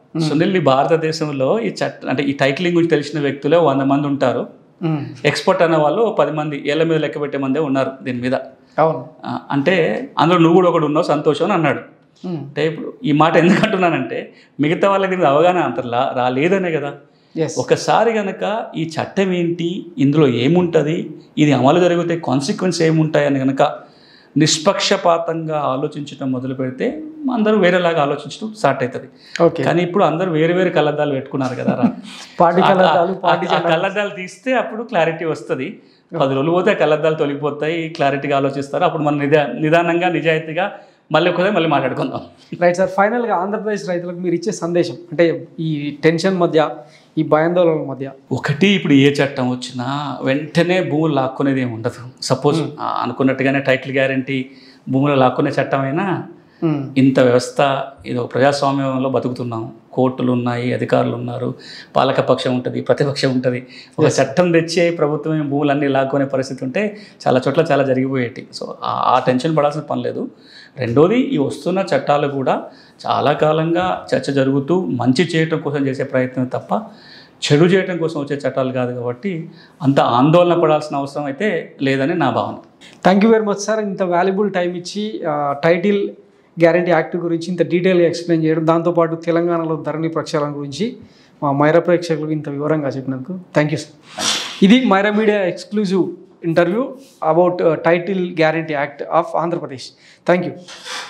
సునీల్ ఈ భారతదేశంలో ఈ చట్ట అంటే ఈ టైటిలింగ్ గురించి తెలిసిన వ్యక్తులే వంద మంది ఉంటారు ఉమ్, ఎక్స్పర్ట్ అన్న వాళ్ళు ఓ పది మంది ఏళ్ళ మీద లెక్క పెట్టే మందే ఉన్నారు దీని మీద అవును ఆ, అంటే అందులో నువ్వు కూడా ఒకడు ఉన్నావు సంతోషం అని అన్నాడు ఉమ్, అంటే ఇప్పుడు ఈ మాట ఎందుకు అంటున్నానంటే మిగతా వాళ్ళకి దీని అవగాహన అంతలా రాలేదనే కదా ఎస్ ఒకసారి గనక ఈ చట్టం ఏంటి ఇందులో ఏముంటుంది ఇది అమలు జరిగితే కాన్సిక్వెన్స్ ఏముంటాయని గనక నిష్పక్షపాతంగా ఆలోచించడం మొదలు పెడితే అందరూ వేరేలాగా ఆలోచించడం స్టార్ట్ అవుతుంది ఓకే కానీ ఇప్పుడు అందరూ వేరే వేరే కళ్ళద్దాలు పెట్టుకున్నారు కదా రా. పార్టీ ఆ- కలర్దాలు ఆ- పార్టీ ఆ కళ్ళద్దాలు తీస్తే అప్పుడు క్లారిటీ వస్తుంది పది రోజులు పోతే ఆ కళ్ళద్దాలు తొలగిపోతాయి క్లారిటీగా ఆలోచిస్తారు అప్పుడు మనం నిదా నిదానంగా నిజాయితీగా మళ్ళీ ఒకసారి మళ్ళీ మాట్లాడుకుందాం రైట్ సార్ ఫైనల్గా ఆంధ్రప్రదేశ్ రైతులకు మీరు ఇచ్చే సందేశం అంటే ఈ టెన్షన్ మధ్య ఈ భయాందోళనల మధ్య ఒకటి ఇప్పుడు ఏ చట్టం వచ్చినా వెంటనే భూములు లాక్కునేది ఏమి ఉండదు సపోజ్ అనుకున్నట్టుగానే టైటిల్ గ్యారంటీ భూములు లాక్కునే చట్టం అయినా ఉమ్, ఇంత వ్యవస్థ ఇది ఒక ప్రజాస్వామ్యంలో బతుకుతున్నాం కోర్టులు ఉన్నాయి అధికారులు ఉన్నారు పాలకపక్షం ఉంటుంది ప్రతిపక్షం ఉంటుంది ఒక చట్టం తెచ్చే ప్రభుత్వం భూములన్నీ లాక్కునే పరిస్థితి ఉంటే చాలా చోట్ల చాలా జరిగిపోయేటి సో ఆ- ఆ టెన్షన్ పడాల్సిన పని లేదు రెండోది ఈ వస్తున్న చట్టాలు కూడా చాలా కాలంగా చర్చ జరుగుతూ మంచి చేయటం కోసం చేసే ప్రయత్నం తప్ప చెడు చేయటం కోసం వచ్చే చట్టాలు కాదు కాబట్టి అంత ఆందోళన పడాల్సిన అవసరం అయితే లేదని నా భావన thank you very much sir ఇంత వాల్యుబుల్ టైం ఇచ్చి ఆ, టైటిల్ గ్యారంటీ యాక్ట్ గురించి ఇంత డీటెయిల్గా ఎక్స్ప్లెయిన్ చేయడం దాంతోపాటు తెలంగాణలో ధరణి ప్రక్షాళన గురించి మా మైరా ప్రేక్షకులకు ఇంత వివరంగా చెప్పినందుకు థ్యాంక్ యూ సార్ ఇది Maira media exclusive interview about title guarantee act of Andhra Pradesh thank you